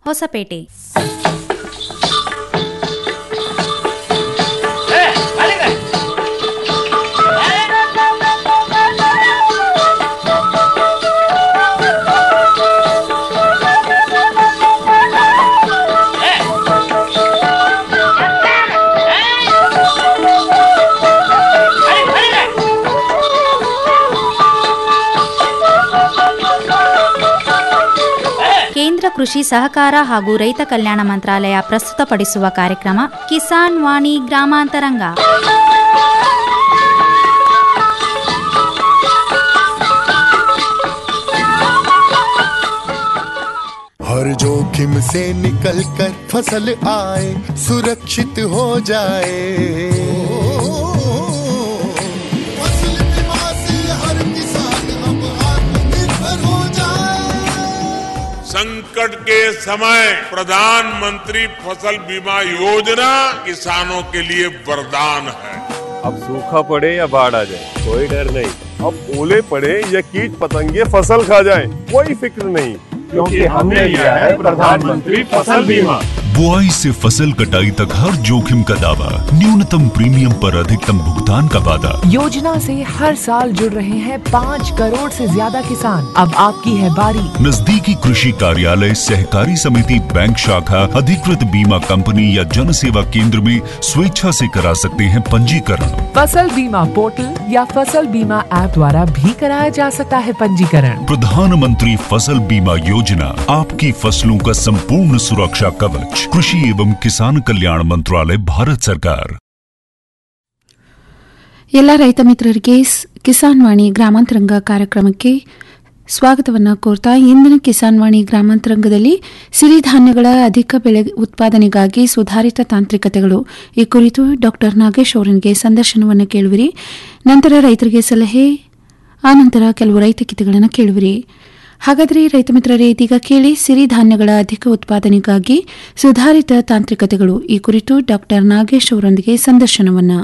ಹೊಸಪೇಟೆ ಕೇಂದ್ರ ಕೃಷಿ ಸಹಕಾರ ಹಾಗೂ ರೈತ ಕಲ್ಯಾಣ ಮಂತ್ರಾಲಯ ಪ್ರಸ್ತುತಪಡಿಸುವ ಕಾರ್ಯಕ್ರಮ ಕಿಸಾನ್ ವಾಣಿ ಗ್ರಾಮಾಂತರಂಗ हर जोखिम से निकल कर फसल आए सुरक्षित हो जाए फसल बीमा से हर किसान अब आत्मनिर्भर हो जाए संकट के समय प्रधानमंत्री फसल बीमा योजना किसानों के लिए वरदान है अब सूखा पड़े या बाढ़ आ जाए कोई डर नहीं अब ओले पड़े या कीट पतंगे फसल खा जाए कोई फिक्र नहीं क्योंकि हमने लिया है प्रधानमंत्री फसल बीमा बुआई से फसल कटाई तक हर जोखिम का दावा न्यूनतम प्रीमियम पर अधिकतम भुगतान का वादा योजना से हर साल जुड़ रहे हैं पाँच करोड़ से ज्यादा किसान अब आपकी है बारी नजदीकी कृषि कार्यालय सहकारी समिति बैंक शाखा अधिकृत बीमा कंपनी या जन सेवा केंद्र में स्वेच्छा से करा सकते हैं पंजीकरण फसल बीमा पोर्टल या फसल बीमा ऐप द्वारा भी कराया जा सकता है पंजीकरण प्रधानमंत्री फसल बीमा योजना आपकी फसलों का संपूर्ण सुरक्षा कवच कृषि एवं किसान कल्याण मंत्रालय भारत सरकार ಎಲ್ಲ ರೈತ ಮಿತ್ರರಿಗೆ ಸ್- ಕಿಸಾನ್ ವಾಣಿ ಗ್ರಾಮಾಂತರಂಗ ಕಾರ್ಯಕ್ರಮಕ್ಕೆ ಸ್ವಾಗತವನ್ನು ಕೋರ್ತಾ ಇಂದಿನ ಕಿಸಾನ್ ವಾಣಿ ಗ್ರಾಮಾಂತರಂಗದಲ್ಲಿ ಸಿರಿಧಾನ್ಯಗಳ ಅಧಿಕ ಬೆಳೆ ಉತ್ಪಾದನೆಗಾಗಿ ಸುಧಾರಿತ ತಾಂತ್ರಿಕತೆಗಳು ಈ ಕುರಿತು ಡಾಕ್ಟರ್ ನಾಗೇಶ್ ಅವರಿಗೆ ಸಂದರ್ಶನವನ್ನು ಕೇಳುವಿರಿ ನಂತರ ರೈತರಿಗೆ ಸಲಹೆ ಆನಂತರ ಕೆಲವು ರೈತ ಗೀತೆಗಳನ್ನು ಕೇಳುವಿರಿ ಹಾಗಾದರೆ ರೈತ ಮಿತ್ರರೇ ಇದೀಗ ಕೇಳಿ ಸಿರಿಧಾನ್ಯಗಳ ಅಧಿಕ ಉತ್ಪಾದನೆಗಾಗಿ ಸುಧಾರಿತ ತಾಂತ್ರಿಕತೆಗಳು ಈ ಕುರಿತು ಡಾಕ್ಟರ್ ನಾಗೇಶ್ ಅವರೊಂದಿಗೆ ಸಂದರ್ಶನವನ್ನು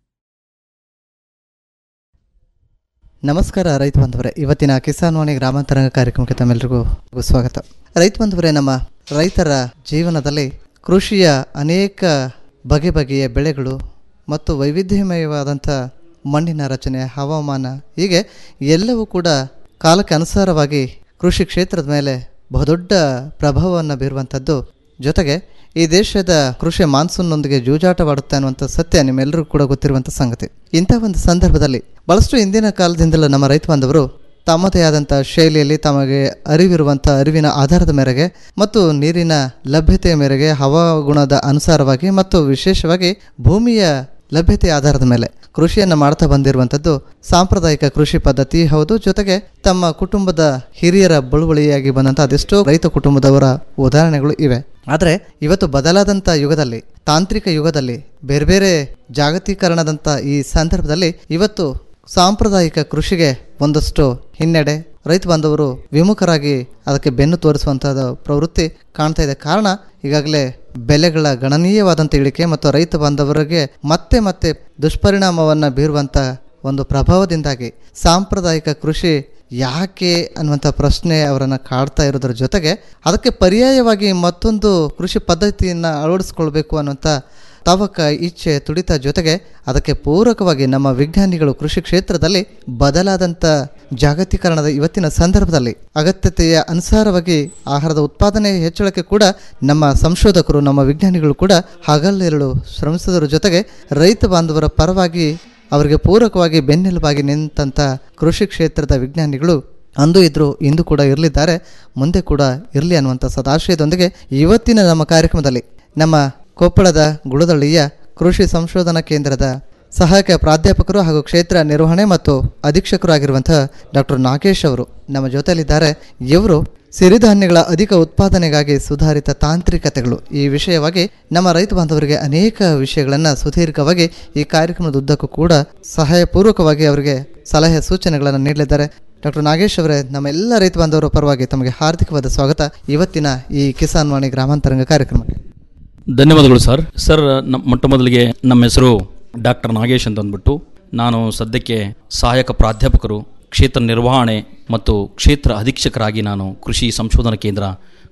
ನಮಸ್ಕಾರ ರೈತ ಬಾಂಧವರೇ ಇವತ್ತಿನ ಕಿಸಾನ್ ವಾಣಿ ಗ್ರಾಮಾಂತರಂಗ ಕಾರ್ಯಕ್ರಮಕ್ಕೆ ತಮ್ಮೆಲ್ಲರಿಗೂ ಸ್ವಾಗತ ರೈತ ಬಾಂಧವರೇ ನಮ್ಮ ರೈತರ ಜೀವನದಲ್ಲಿ ಕೃಷಿಯ ಅನೇಕ ಬಗೆ ಬಗೆಯ ಬೆಳೆಗಳು ಮತ್ತು ವೈವಿಧ್ಯಮಯವಾದಂಥ ಮಣ್ಣಿನ ರಚನೆ ಹವಾಮಾನ ಹೀಗೆ ಎಲ್ಲವೂ ಕೂಡ ಕಾಲಕ್ಕೆ ಅನುಸಾರವಾಗಿ ಕೃಷಿ ಕ್ಷೇತ್ರದ ಮೇಲೆ ಬಹುದೊಡ್ಡ ಪ್ರಭಾವವನ್ನು ಬೀರುವಂಥದ್ದು ಜೊತೆಗೆ ಈ ದೇಶದ ಕೃಷಿ ಮಾನ್ಸೂನ್ನೊಂದಿಗೆ ಜೂಜಾಟವಾಡುತ್ತೆ ಅನ್ನುವಂಥ ಸತ್ಯ ನಿಮ್ಮೆಲ್ಲರಿಗೂ ಕೂಡ ಗೊತ್ತಿರುವಂಥ ಸಂಗತಿ ಇಂಥ ಒಂದು ಸಂದರ್ಭದಲ್ಲಿ ಭಾಳಷ್ಟು ಇಂದಿನ ಕಾಲದಿಂದಲೂ ನಮ್ಮ ರೈತ ಬಾಂಧವರು ತಮ್ಮದೇ ಆದಂಥ ಶೈಲಿಯಲ್ಲಿ ತಮಗೆ ಅರಿವಿರುವಂಥ ಅರಿವಿನ ಆಧಾರದ ಮೇರೆಗೆ ಮತ್ತು ನೀರಿನ ಲಭ್ಯತೆಯ ಮೇರೆಗೆ ಹವಾಗುಣದ ಅನುಸಾರವಾಗಿ ಮತ್ತು ವಿಶೇಷವಾಗಿ ಭೂಮಿಯ ಲಭ್ಯತೆಯ ಆಧಾರದ ಮೇಲೆ ಕೃಷಿಯನ್ನು ಮಾಡ್ತಾ ಬಂದಿರುವಂಥದ್ದು ಸಾಂಪ್ರದಾಯಿಕ ಕೃಷಿ ಪದ್ಧತಿ ಹೌದು ಜೊತೆಗೆ ತಮ್ಮ ಕುಟುಂಬದ ಹಿರಿಯರ ಬಳುವಳಿಯಾಗಿ ಬಂದಂಥ ಅದೆಷ್ಟೋ ರೈತ ಕುಟುಂಬದವರ ಉದಾಹರಣೆಗಳು ಇವೆ ಆದರೆ ಇವತ್ತು ಬದಲಾದಂಥ ಯುಗದಲ್ಲಿ ತಾಂತ್ರಿಕ ಯುಗದಲ್ಲಿ ಬೇರೆ ಬೇರೆ ಜಾಗತೀಕರಣದಂಥ ಈ ಸಂದರ್ಭದಲ್ಲಿ ಇವತ್ತು ಸಾಂಪ್ರದಾಯಿಕ ಕೃಷಿಗೆ ಒಂದಷ್ಟು ಹಿನ್ನಡೆ ರೈತ ಬಾಂಧವರು ವಿಮುಖರಾಗಿ ಅದಕ್ಕೆ ಬೆನ್ನು ತೋರಿಸುವಂಥದ್ದು ಪ್ರವೃತ್ತಿ ಕಾಣ್ತಾ ಇದೆ ಕಾರಣ ಈಗಾಗಲೇ ಬೆಲೆಗಳ ಗಣನೀಯವಾದಂಥ ಇಳಿಕೆ ಮತ್ತು ರೈತ ಬಾಂಧವರಿಗೆ ಮತ್ತೆ ಮತ್ತೆ ದುಷ್ಪರಿಣಾಮವನ್ನು ಬೀರುವಂಥ ಒಂದು ಪ್ರಭಾವದಿಂದಾಗಿ ಸಾಂಪ್ರದಾಯಿಕ ಕೃಷಿ ಯಾಕೆ ಅನ್ನುವಂಥ ಪ್ರಶ್ನೆ ಅವರನ್ನು ಕಾಡ್ತಾ ಇರೋದ್ರ ಜೊತೆಗೆ ಅದಕ್ಕೆ ಪರ್ಯಾಯವಾಗಿ ಮತ್ತೊಂದು ಕೃಷಿ ಪದ್ಧತಿಯನ್ನು ಅಳವಡಿಸ್ಕೊಳ್ಬೇಕು ಅನ್ನುವಂಥ ತವಕ ಇಚ್ಛೆ ತುಡಿತ ಜೊತೆಗೆ ಅದಕ್ಕೆ ಪೂರಕವಾಗಿ ನಮ್ಮ ವಿಜ್ಞಾನಿಗಳು ಕೃಷಿ ಕ್ಷೇತ್ರದಲ್ಲಿ ಬದಲಾದಂಥ ಜಾಗತೀಕರಣದ ಇವತ್ತಿನ ಸಂದರ್ಭದಲ್ಲಿ ಅಗತ್ಯತೆಯ ಅನುಸಾರವಾಗಿ ಆಹಾರದ ಉತ್ಪಾದನೆ ಹೆಚ್ಚಳಕ್ಕೆ ಕೂಡ ನಮ್ಮ ಸಂಶೋಧಕರು ನಮ್ಮ ವಿಜ್ಞಾನಿಗಳು ಕೂಡ ಹಗಲಿರುಳು ಶ್ರಮಿಸಿದರ ಜೊತೆಗೆ ರೈತ ಬಾಂಧವರ ಪರವಾಗಿ ಅವರಿಗೆ ಪೂರಕವಾಗಿ ಬೆನ್ನೆಲುಬಾಗಿ ನಿಂತಹ ಕೃಷಿ ಕ್ಷೇತ್ರದ ವಿಜ್ಞಾನಿಗಳು ಅಂದು ಇದ್ದರು ಇಂದು ಕೂಡ ಇರಲಿದ್ದಾರೆ ಮುಂದೆ ಕೂಡ ಇರಲಿ ಅನ್ನುವಂಥ ಸದಾಶಯದೊಂದಿಗೆ ಇವತ್ತಿನ ನಮ್ಮ ಕಾರ್ಯಕ್ರಮದಲ್ಲಿ ನಮ್ಮ ಕೊಪ್ಪಳದ ಗುಳದಳ್ಳಿಯ ಕೃಷಿ ಸಂಶೋಧನಾ ಕೇಂದ್ರದ ಸಹಾಯಕ ಪ್ರಾಧ್ಯಾಪಕರು ಹಾಗೂ ಕ್ಷೇತ್ರ ನಿರ್ವಹಣೆ ಮತ್ತು ಅಧೀಕ್ಷಕರು ಆಗಿರುವಂತಹ ಡಾಕ್ಟರ್ ನಾಗೇಶ್ ಅವರು ನಮ್ಮ ಜೊತೆಯಲ್ಲಿದ್ದಾರೆ ಇವರು ಸಿರಿಧಾನ್ಯಗಳ ಅಧಿಕ ಉತ್ಪಾದನೆಗಾಗಿ ಸುಧಾರಿತ ತಾಂತ್ರಿಕತೆಗಳು ಈ ವಿಷಯವಾಗಿ ನಮ್ಮ ರೈತ ಬಾಂಧವರಿಗೆ ಅನೇಕ ವಿಷಯಗಳನ್ನು ಸುದೀರ್ಘವಾಗಿ ಈ ಕಾರ್ಯಕ್ರಮದ ಉದ್ದಕ್ಕೂ ಕೂಡ ಸಹಾಯಪೂರ್ವಕವಾಗಿ ಅವರಿಗೆ ಸಲಹೆ ಸೂಚನೆಗಳನ್ನು ನೀಡಲಿದ್ದಾರೆ ಡಾಕ್ಟರ್ ನಾಗೇಶ್ ಅವರೇ ನಮ್ಮ ಎಲ್ಲ ರೈತ ಬಾಂಧವರ ಪರವಾಗಿ ತಮಗೆ ಹಾರ್ದಿಕವಾದ ಸ್ವಾಗತ ಇವತ್ತಿನ ಈ ಕಿಸಾನ್ ವಾಣಿ ಗ್ರಾಮಾಂತರಂಗ ಕಾರ್ಯಕ್ರಮಕ್ಕೆ ಧನ್ಯವಾದಗಳು ಸರ್ ಸರ್ ನಮ್ಮ ಮೊಟ್ಟ ಮೊದಲಿಗೆ ನಮ್ಮ ಹೆಸರು ಡಾಕ್ಟರ್ ನಾಗೇಶ್ ಅಂತ ಅಂದ್ಬಿಟ್ಟು ನಾನು ಸದ್ಯಕ್ಕೆ ಸಹಾಯಕ ಪ್ರಾಧ್ಯಾಪಕರು ಕ್ಷೇತ್ರ ನಿರ್ವಹಣೆ ಮತ್ತು ಕ್ಷೇತ್ರ ಅಧೀಕ್ಷಕರಾಗಿ ನಾನು ಕೃಷಿ ಸಂಶೋಧನಾ ಕೇಂದ್ರ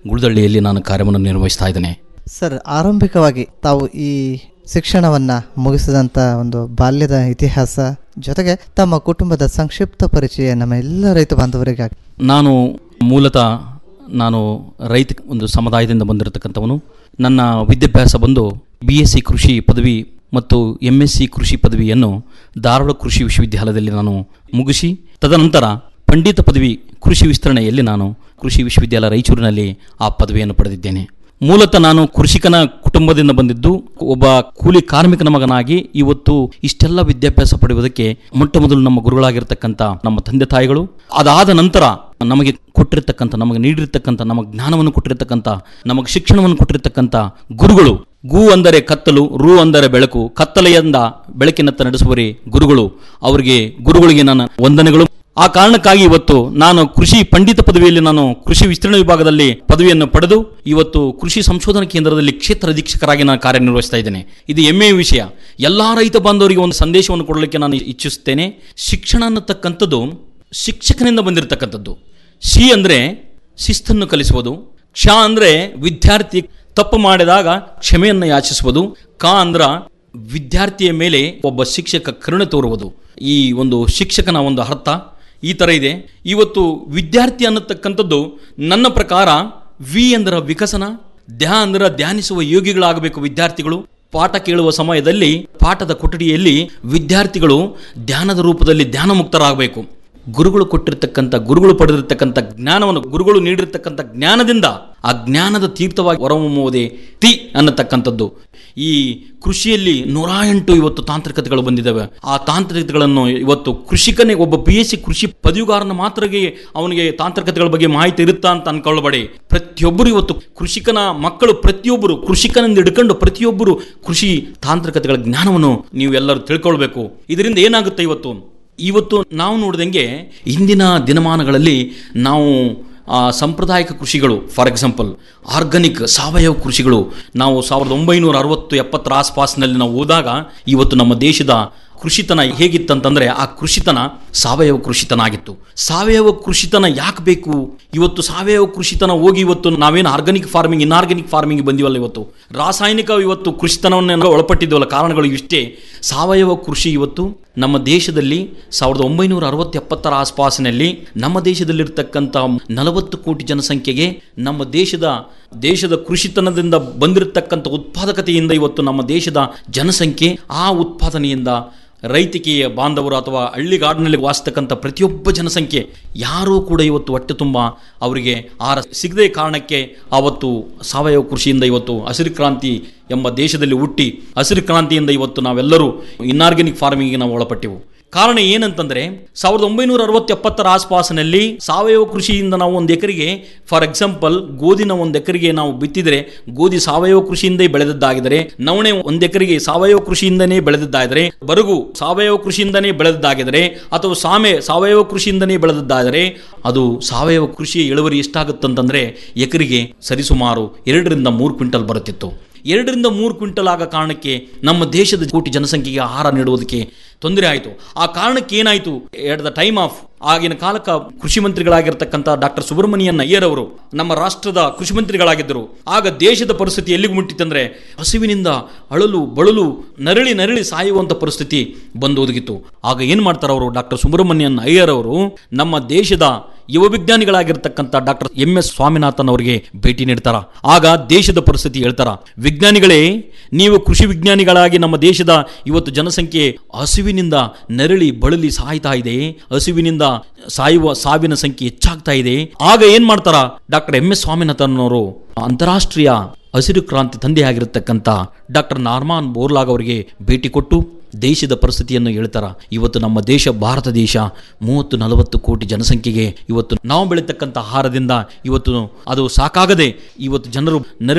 ಗುಳದಳ್ಳಿಯಲ್ಲಿ ನಾನು ಕಾರ್ಯವನ್ನು ನಿರ್ವಹಿಸ್ತಾ ಇದ್ದೇನೆ ಸರ್ ಆರಂಭಿಕವಾಗಿ ತಾವು ಈ ಶಿಕ್ಷಣವನ್ನು ಮುಗಿಸಿದಂಥ ಒಂದು ಬಾಲ್ಯದ ಇತಿಹಾಸ ಜೊತೆಗೆ ತಮ್ಮ ಕುಟುಂಬದ ಸಂಕ್ಷಿಪ್ತ ಪರಿಚಯ ನಮ್ಮ ಎಲ್ಲ ರೈತ ಬಾಂಧವರಿಗಾಗಿ ನಾನು ಮೂಲತಃ ನಾನು ರೈತ ಒಂದು ಸಮುದಾಯದಿಂದ ಬಂದಿರತಕ್ಕಂಥವನು ನನ್ನ ವಿದ್ಯಾಭ್ಯಾಸ ಬಂದು ಬಿ ಎಸ್ ಸಿ ಕೃಷಿ ಪದವಿ ಮತ್ತು ಎಮ್ ಎಸ್ ಸಿ ಕೃಷಿ ಪದವಿಯನ್ನು ಧಾರವಾಡ ಕೃಷಿ ವಿಶ್ವವಿದ್ಯಾಲಯದಲ್ಲಿ ನಾನು ಮುಗಿಸಿ ತದನಂತರ ಪಂಡಿತ ಪದವಿ ಕೃಷಿ ವಿಸ್ತರಣೆಯಲ್ಲಿ ನಾನು ಕೃಷಿ ವಿಶ್ವವಿದ್ಯಾಲಯ ರಾಯಚೂರಿನಲ್ಲಿ ಆ ಪದವಿಯನ್ನು ಪಡೆದಿದ್ದೇನೆ ಮೂಲತಃ ನಾನು ಕೃಷಿಕನ ಕುಟುಂಬದಿಂದ ಬಂದಿದ್ದು ಒಬ್ಬ ಕೂಲಿ ಕಾರ್ಮಿಕನ ಮಗನಾಗಿ ಇವತ್ತು ಇಷ್ಟೆಲ್ಲ ವಿದ್ಯಾಭ್ಯಾಸ ಪಡೆಯುವುದಕ್ಕೆ ಮೊಟ್ಟ ಮೊದಲು ನಮ್ಮ ಗುರುಗಳಾಗಿರ್ತಕ್ಕಂಥ ನಮ್ಮ ತಂದೆ ತಾಯಿಗಳು ಅದಾದ ನಂತರ ನಮಗೆ ಕೊಟ್ಟಿರ್ತಕ್ಕಂಥ ನಮಗೆ ನೀಡಿರ್ತಕ್ಕಂಥ ನಮಗೆ ಜ್ಞಾನವನ್ನು ಕೊಟ್ಟಿರ್ತಕ್ಕಂಥ ನಮಗೆ ಶಿಕ್ಷಣವನ್ನು ಕೊಟ್ಟಿರ್ತಕ್ಕಂಥ ಗುರುಗಳು ಗೂ ಅಂದರೆ ಕತ್ತಲು ರು ಅಂದರೆ ಬೆಳಕು ಕತ್ತಲೆಯಿಂದ ಬೆಳಕಿನತ್ತ ನಡೆಸುವರೇ ಗುರುಗಳು ಅವರಿಗೆ ಗುರುಗಳಿಗೆ ನನ್ನ ವಂದನೆಗಳು ಆ ಕಾರಣಕ್ಕಾಗಿ ಇವತ್ತು ನಾನು ಕೃಷಿ ಪಂಡಿತ ಪದವಿಯಲ್ಲಿ ನಾನು ಕೃಷಿ ವಿಸ್ತರಣೆ ವಿಭಾಗದಲ್ಲಿ ಪದವಿಯನ್ನು ಪಡೆದು ಇವತ್ತು ಕೃಷಿ ಸಂಶೋಧನಾ ಕೇಂದ್ರದಲ್ಲಿ ಕ್ಷೇತ್ರ ಅಧೀಕ್ಷಕರಾಗಿ ನಾನು ಕಾರ್ಯನಿರ್ವಹಿಸ್ತಾ ಇದ್ದೇನೆ ಇದು ಹೆಮ್ಮೆಯ ವಿಷಯ ಎಲ್ಲಾ ರೈತ ಬಾಂಧವರಿಗೆ ಒಂದು ಸಂದೇಶವನ್ನು ಕೊಡಲಿಕ್ಕೆ ನಾನು ಇಚ್ಛಿಸುತ್ತೇನೆ ಶಿಕ್ಷಣ ಅನ್ನತಕ್ಕಂಥದ್ದು ಶಿಕ್ಷಕನಿಂದ ಬಂದಿರತಕ್ಕಂಥದ್ದು ಶಿ ಅಂದರೆ ಶಿಸ್ತನ್ನು ಕಲಿಸುವುದು ಕ್ಷ ಅಂದರೆ ವಿದ್ಯಾರ್ಥಿ ತಪ್ಪು ಮಾಡಿದಾಗ ಕ್ಷಮೆಯನ್ನು ಯಾಚಿಸುವುದು ಕ ಅಂದ್ರ ವಿದ್ಯಾರ್ಥಿಯ ಮೇಲೆ ಒಬ್ಬ ಶಿಕ್ಷಕ ಕರುಣೆ ತೋರುವುದು ಈ ಒಂದು ಶಿಕ್ಷಕನ ಒಂದು ಅರ್ಥ ಈ ಥರ ಇದೆ ಇವತ್ತು ವಿದ್ಯಾರ್ಥಿ ಅನ್ನತಕ್ಕಂಥದ್ದು ನನ್ನ ಪ್ರಕಾರ ವಿ ಅಂದ್ರ ವಿಕಸನ ಧ್ಯ ಅಂದ್ರ ಧ್ಯಾನಿಸುವ ಯೋಗಿಗಳಾಗಬೇಕು ವಿದ್ಯಾರ್ಥಿಗಳು ಪಾಠ ಕೇಳುವ ಸಮಯದಲ್ಲಿ ಪಾಠದ ಕೊಠಡಿಯಲ್ಲಿ ವಿದ್ಯಾರ್ಥಿಗಳು ಧ್ಯಾನದ ರೂಪದಲ್ಲಿ ಧ್ಯಾನ ಮುಕ್ತರಾಗಬೇಕು ಗುರುಗಳು ಕೊಟ್ಟಿರ್ತಕ್ಕಂಥ ಗುರುಗಳು ಪಡೆದಿರ್ತಕ್ಕಂಥ ಜ್ಞಾನವನ್ನು ಗುರುಗಳು ನೀಡಿರ್ತಕ್ಕಂಥ ಜ್ಞಾನದಿಂದ ಆ ಜ್ಞಾನದ ತೀರ್ಥವಾಗಿ ಹೊರಹೊಮ್ಮುವುದೇ ತಿ ಅನ್ನತಕ್ಕಂಥದ್ದು ಈ ಕೃಷಿಯಲ್ಲಿ ನೂರ ಎಂಟು ಇವತ್ತು ತಾಂತ್ರಿಕತೆಗಳು ಬಂದಿದ್ದಾವೆ ಆ ತಾಂತ್ರಿಕತೆಗಳನ್ನು ಇವತ್ತು ಕೃಷಿಕನೇ ಒಬ್ಬ ಬಿ ಎಸ್ ಸಿ ಕೃಷಿ ಪದವಿಗಾರನ ಮಾತ್ರಗೆ ಅವನಿಗೆ ತಾಂತ್ರಿಕತೆಗಳ ಬಗ್ಗೆ ಮಾಹಿತಿ ಇರುತ್ತಾ ಅಂತ ಅನ್ಕೊಳ್ಳಬೇಡಿ ಪ್ರತಿಯೊಬ್ಬರು ಇವತ್ತು ಕೃಷಿಕನ ಮಕ್ಕಳು ಪ್ರತಿಯೊಬ್ಬರು ಕೃಷಿಕನಿಂದ ಹಿಡ್ಕೊಂಡು ಪ್ರತಿಯೊಬ್ಬರು ಕೃಷಿ ತಾಂತ್ರಿಕತೆಗಳ ಜ್ಞಾನವನ್ನು ನೀವು ಎಲ್ಲರೂ ತಿಳ್ಕೊಳ್ಬೇಕು ಇದರಿಂದ ಏನಾಗುತ್ತೆ ಇವತ್ತು ಇವತ್ತು ನಾವು ನೋಡಿದಂಗೆ ಇಂದಿನ ದಿನಮಾನಗಳಲ್ಲಿ ನಾವು ಆ, ಸಾಂಪ್ರದಾಯಿಕ ಕೃಷಿಗಳು ಫಾರ್ ಎಕ್ಸಾಂಪಲ್ ಆರ್ಗಾನಿಕ್ ಸಾವಯವ ಕೃಷಿಗಳು ನಾವು ಸಾವಿರದ ಒಂಬೈನೂರ ಅರವತ್ತು ಎಪ್ಪತ್ತರ ಆಸ್ಪಾಸ್ನಲ್ಲಿ ನಾವು ಹೋದಾಗ ಇವತ್ತು ನಮ್ಮ ದೇಶದ ಕೃಷಿತನ ಹೇಗಿತ್ತಂತಂದ್ರೆ ಆ ಕೃಷಿತನ ಸಾವಯವ ಕೃಷಿತನ ಆಗಿತ್ತು ಸಾವಯವ ಕೃಷಿತನ ಯಾಕೆ ಬೇಕು ಇವತ್ತು ಸಾವಯವ ಕೃಷಿತನ ಹೋಗಿ ಇವತ್ತು ನಾವೇನು ಆರ್ಗಾನಿಕ್ ಫಾರ್ಮಿಂಗ್ ಇನ್ಆರ್ಗಾನಿಕ್ ಫಾರ್ಮಿಂಗ್ ಬಂದಿವಲ್ಲ ಇವತ್ತು ರಾಸಾಯನಿಕ ಇವತ್ತು ಕೃಷಿತನವನ್ನು ನಾವು ಒಳಪಟ್ಟಿದ್ದೀವಲ್ಲ ಕಾರಣಗಳು ಇಷ್ಟೇ ಸಾವಯವ ಕೃಷಿ ಇವತ್ತು ನಮ್ಮ ದೇಶದಲ್ಲಿ ಸಾವಿರದ ಒಂಬೈನೂರ ಅರವತ್ತು ಎಪ್ಪತ್ತರ ಆಸ್ಪಾಸಿನಲ್ಲಿ ನಮ್ಮ ದೇಶದಲ್ಲಿರ್ತಕ್ಕಂಥ ನಲವತ್ತು ಕೋಟಿ ಜನಸಂಖ್ಯೆಗೆ ನಮ್ಮ ದೇಶದ ದೇಶದ ಕೃಷಿತನದಿಂದ ಬಂದಿರತಕ್ಕಂಥ ಉತ್ಪಾದಕತೆಯಿಂದ ಇವತ್ತು ನಮ್ಮ ದೇಶದ ಜನಸಂಖ್ಯೆ ಆ ಉತ್ಪಾದನೆಯಿಂದ ರೈತಿಕೆಯ ಬಾಂಧವರು ಅಥವಾ ಹಳ್ಳಿಗಾಡಿನಲ್ಲಿ ವಾಸಿಸ್ತಕ್ಕಂಥ ಪ್ರತಿಯೊಬ್ಬ ಜನಸಂಖ್ಯೆ ಯಾರೂ ಕೂಡ ಇವತ್ತು ಹೊಟ್ಟೆ ತುಂಬ ಅವರಿಗೆ ಆಹಾರ ಸಿಗದೆ ಕಾರಣಕ್ಕೆ ಆವತ್ತು ಸಾವಯವ ಕೃಷಿಯಿಂದ ಇವತ್ತು ಹಸಿರು ಕ್ರಾಂತಿ ಎಂಬ ದೇಶದಲ್ಲಿ ಹುಟ್ಟಿ ಹಸಿರು ಕ್ರಾಂತಿಯಿಂದ ಇವತ್ತು ನಾವೆಲ್ಲರೂ ಇನ್ಆರ್ಗ್ಯಾನಿಕ್ ಫಾರ್ಮಿಂಗ್ಗೆ ನಾವು ಒಳಪಟ್ಟೆವು ಕಾರಣ ಏನಂತಂದ್ರೆ ಸಾವಿರದ ಒಂಬೈನೂರ ಅರವತ್ತು ಎಪ್ಪತ್ತರ ಆಸ್ಪಾಸಿನಲ್ಲಿ ಸಾವಯವ ಕೃಷಿಯಿಂದ ನಾವು ಒಂದು ಎಕರೆಗೆ ಫಾರ್ ಎಕ್ಸಾಂಪಲ್ ಗೋಧಿನ ಒಂದು ಎಕರೆಗೆ ನಾವು ಬಿತ್ತಿದ್ರೆ ಗೋಧಿ ಸಾವಯವ ಕೃಷಿಯಿಂದೇ ಬೆಳೆದದ್ದಾಗಿದ್ರೆ ನವಣೆ ಒಂದು ಎಕರೆಗೆ ಸಾವಯವ ಕೃಷಿಯಿಂದನೇ ಬೆಳೆದದ್ದಾದರೆ ಬರಗು ಸಾವಯವ ಕೃಷಿಯಿಂದನೇ ಬೆಳೆದದ್ದಾಗಿದ್ರೆ ಅಥವಾ ಸಾಮೆ ಸಾವಯವ ಕೃಷಿಯಿಂದನೇ ಬೆಳೆದದ್ದಾದರೆ ಅದು ಸಾವಯವ ಕೃಷಿಯ ಇಳುವರಿ ಎಷ್ಟಾಗುತ್ತಂತಂದ್ರೆ ಎಕರೆಗೆ ಸರಿಸುಮಾರು ಎರಡರಿಂದ ಮೂರು ಕ್ವಿಂಟಲ್ ಬರುತ್ತಿತ್ತು ಎರಡರಿಂದ ಮೂರು ಕ್ವಿಂಟಲ್ ಆಗ ಕಾರಣಕ್ಕೆ ನಮ್ಮ ದೇಶದ ಕೋಟಿ ಜನಸಂಖ್ಯೆಗೆ ಆಹಾರ ನೀಡುವುದಕ್ಕೆ ತೊಂದರೆ ಆಯಿತು ಆ ಕಾರಣಕ್ಕೆ ಏನಾಯಿತು ಎಟ್ ದ ಟೈಮ್ ಆಫ್ ಆಗಿನ ಕಾಲಕ್ಕ ಕೃಷಿ ಮಂತ್ರಿಗಳಾಗಿರ್ತಕ್ಕಂಥ ಡಾಕ್ಟರ್ ಸುಬ್ರಹ್ಮಣ್ಯನ್ ಅಯ್ಯರ್ ಅವರು ನಮ್ಮ ರಾಷ್ಟ್ರದ ಕೃಷಿ ಮಂತ್ರಿಗಳಾಗಿದ್ದರು ಆಗ ದೇಶದ ಪರಿಸ್ಥಿತಿ ಎಲ್ಲಿಗೆ ಮುಟ್ಟಿತ್ತಂದ್ರೆ ಹಸಿವಿನಿಂದ ಅಳಲು ಬಳಲು ನರಳಿ ನರಳಿ ಸಾಯುವಂಥ ಪರಿಸ್ಥಿತಿ ಬಂದು ಒದಗಿತ್ತು ಆಗ ಏನು ಮಾಡ್ತಾರೆ ಅವರು ಡಾಕ್ಟರ್ ಸುಬ್ರಹ್ಮಣ್ಯನ್ ಅಯ್ಯರ್ ಅವರು ನಮ್ಮ ದೇಶದ ಯುವ ವಿಜ್ಞಾನಿಗಳಾಗಿರ್ತಕ್ಕಂಥ ಡಾಕ್ಟರ್ ಎಂ ಎಸ್ ಸ್ವಾಮಿನಾಥನ್ ಅವರಿಗೆ ಭೇಟಿ ನೀಡ್ತಾರ ಆಗ ದೇಶದ ಪರಿಸ್ಥಿತಿ ಹೇಳ್ತಾರ ವಿಜ್ಞಾನಿಗಳೇ ನೀವು ಕೃಷಿ ವಿಜ್ಞಾನಿಗಳಾಗಿ ನಮ್ಮ ದೇಶದ ಇವತ್ತು ಜನಸಂಖ್ಯೆ ಹಸಿವಿನಿಂದ ನರಳಿ ಬಳಲಿ ಸಾಯ್ತಾ ಇದೆ ಹಸಿವಿನಿಂದ ಸಾಯುವ ಸಾವಿನ ಸಂಖ್ಯೆ ಹೆಚ್ಚಾಗ್ತಾ ಇದೆ ಆಗ ಏನ್ ಮಾಡ್ತಾರ ಡಾಕ್ಟರ್ ಎಂ ಎಸ್ ಸ್ವಾಮಿನಾಥನ್ ಅವರು ಅಂತಾರಾಷ್ಟ್ರೀಯ ಹಸಿರು ಕ್ರಾಂತಿ ತಂದೆಯಾಗಿರತಕ್ಕಂಥ ಡಾಕ್ಟರ್ ನಾರ್ಮಾನ್ ಬೋರ್ಲಾಗ್ ಅವರಿಗೆ ಭೇಟಿ ಕೊಟ್ಟು ದೇಶದ ಪರಿಸ್ಥಿತಿಯನ್ನು ಹೇಳ್ತಾರ ಇವತ್ತು ನಮ್ಮ ದೇಶ ಭಾರತ ದೇಶ ಮೂವತ್ತು ನಲವತ್ತು ಕೋಟಿ ಜನಸಂಖ್ಯೆಗೆ ಇವತ್ತು ನಾವು ಬೆಳೀತಕ್ಕಂಥ ಆಹಾರದಿಂದ ಇವತ್ತು ಅದು ಸಾಕಾಗದೆ ಇವತ್ತು ಜನರು ನರಳಿ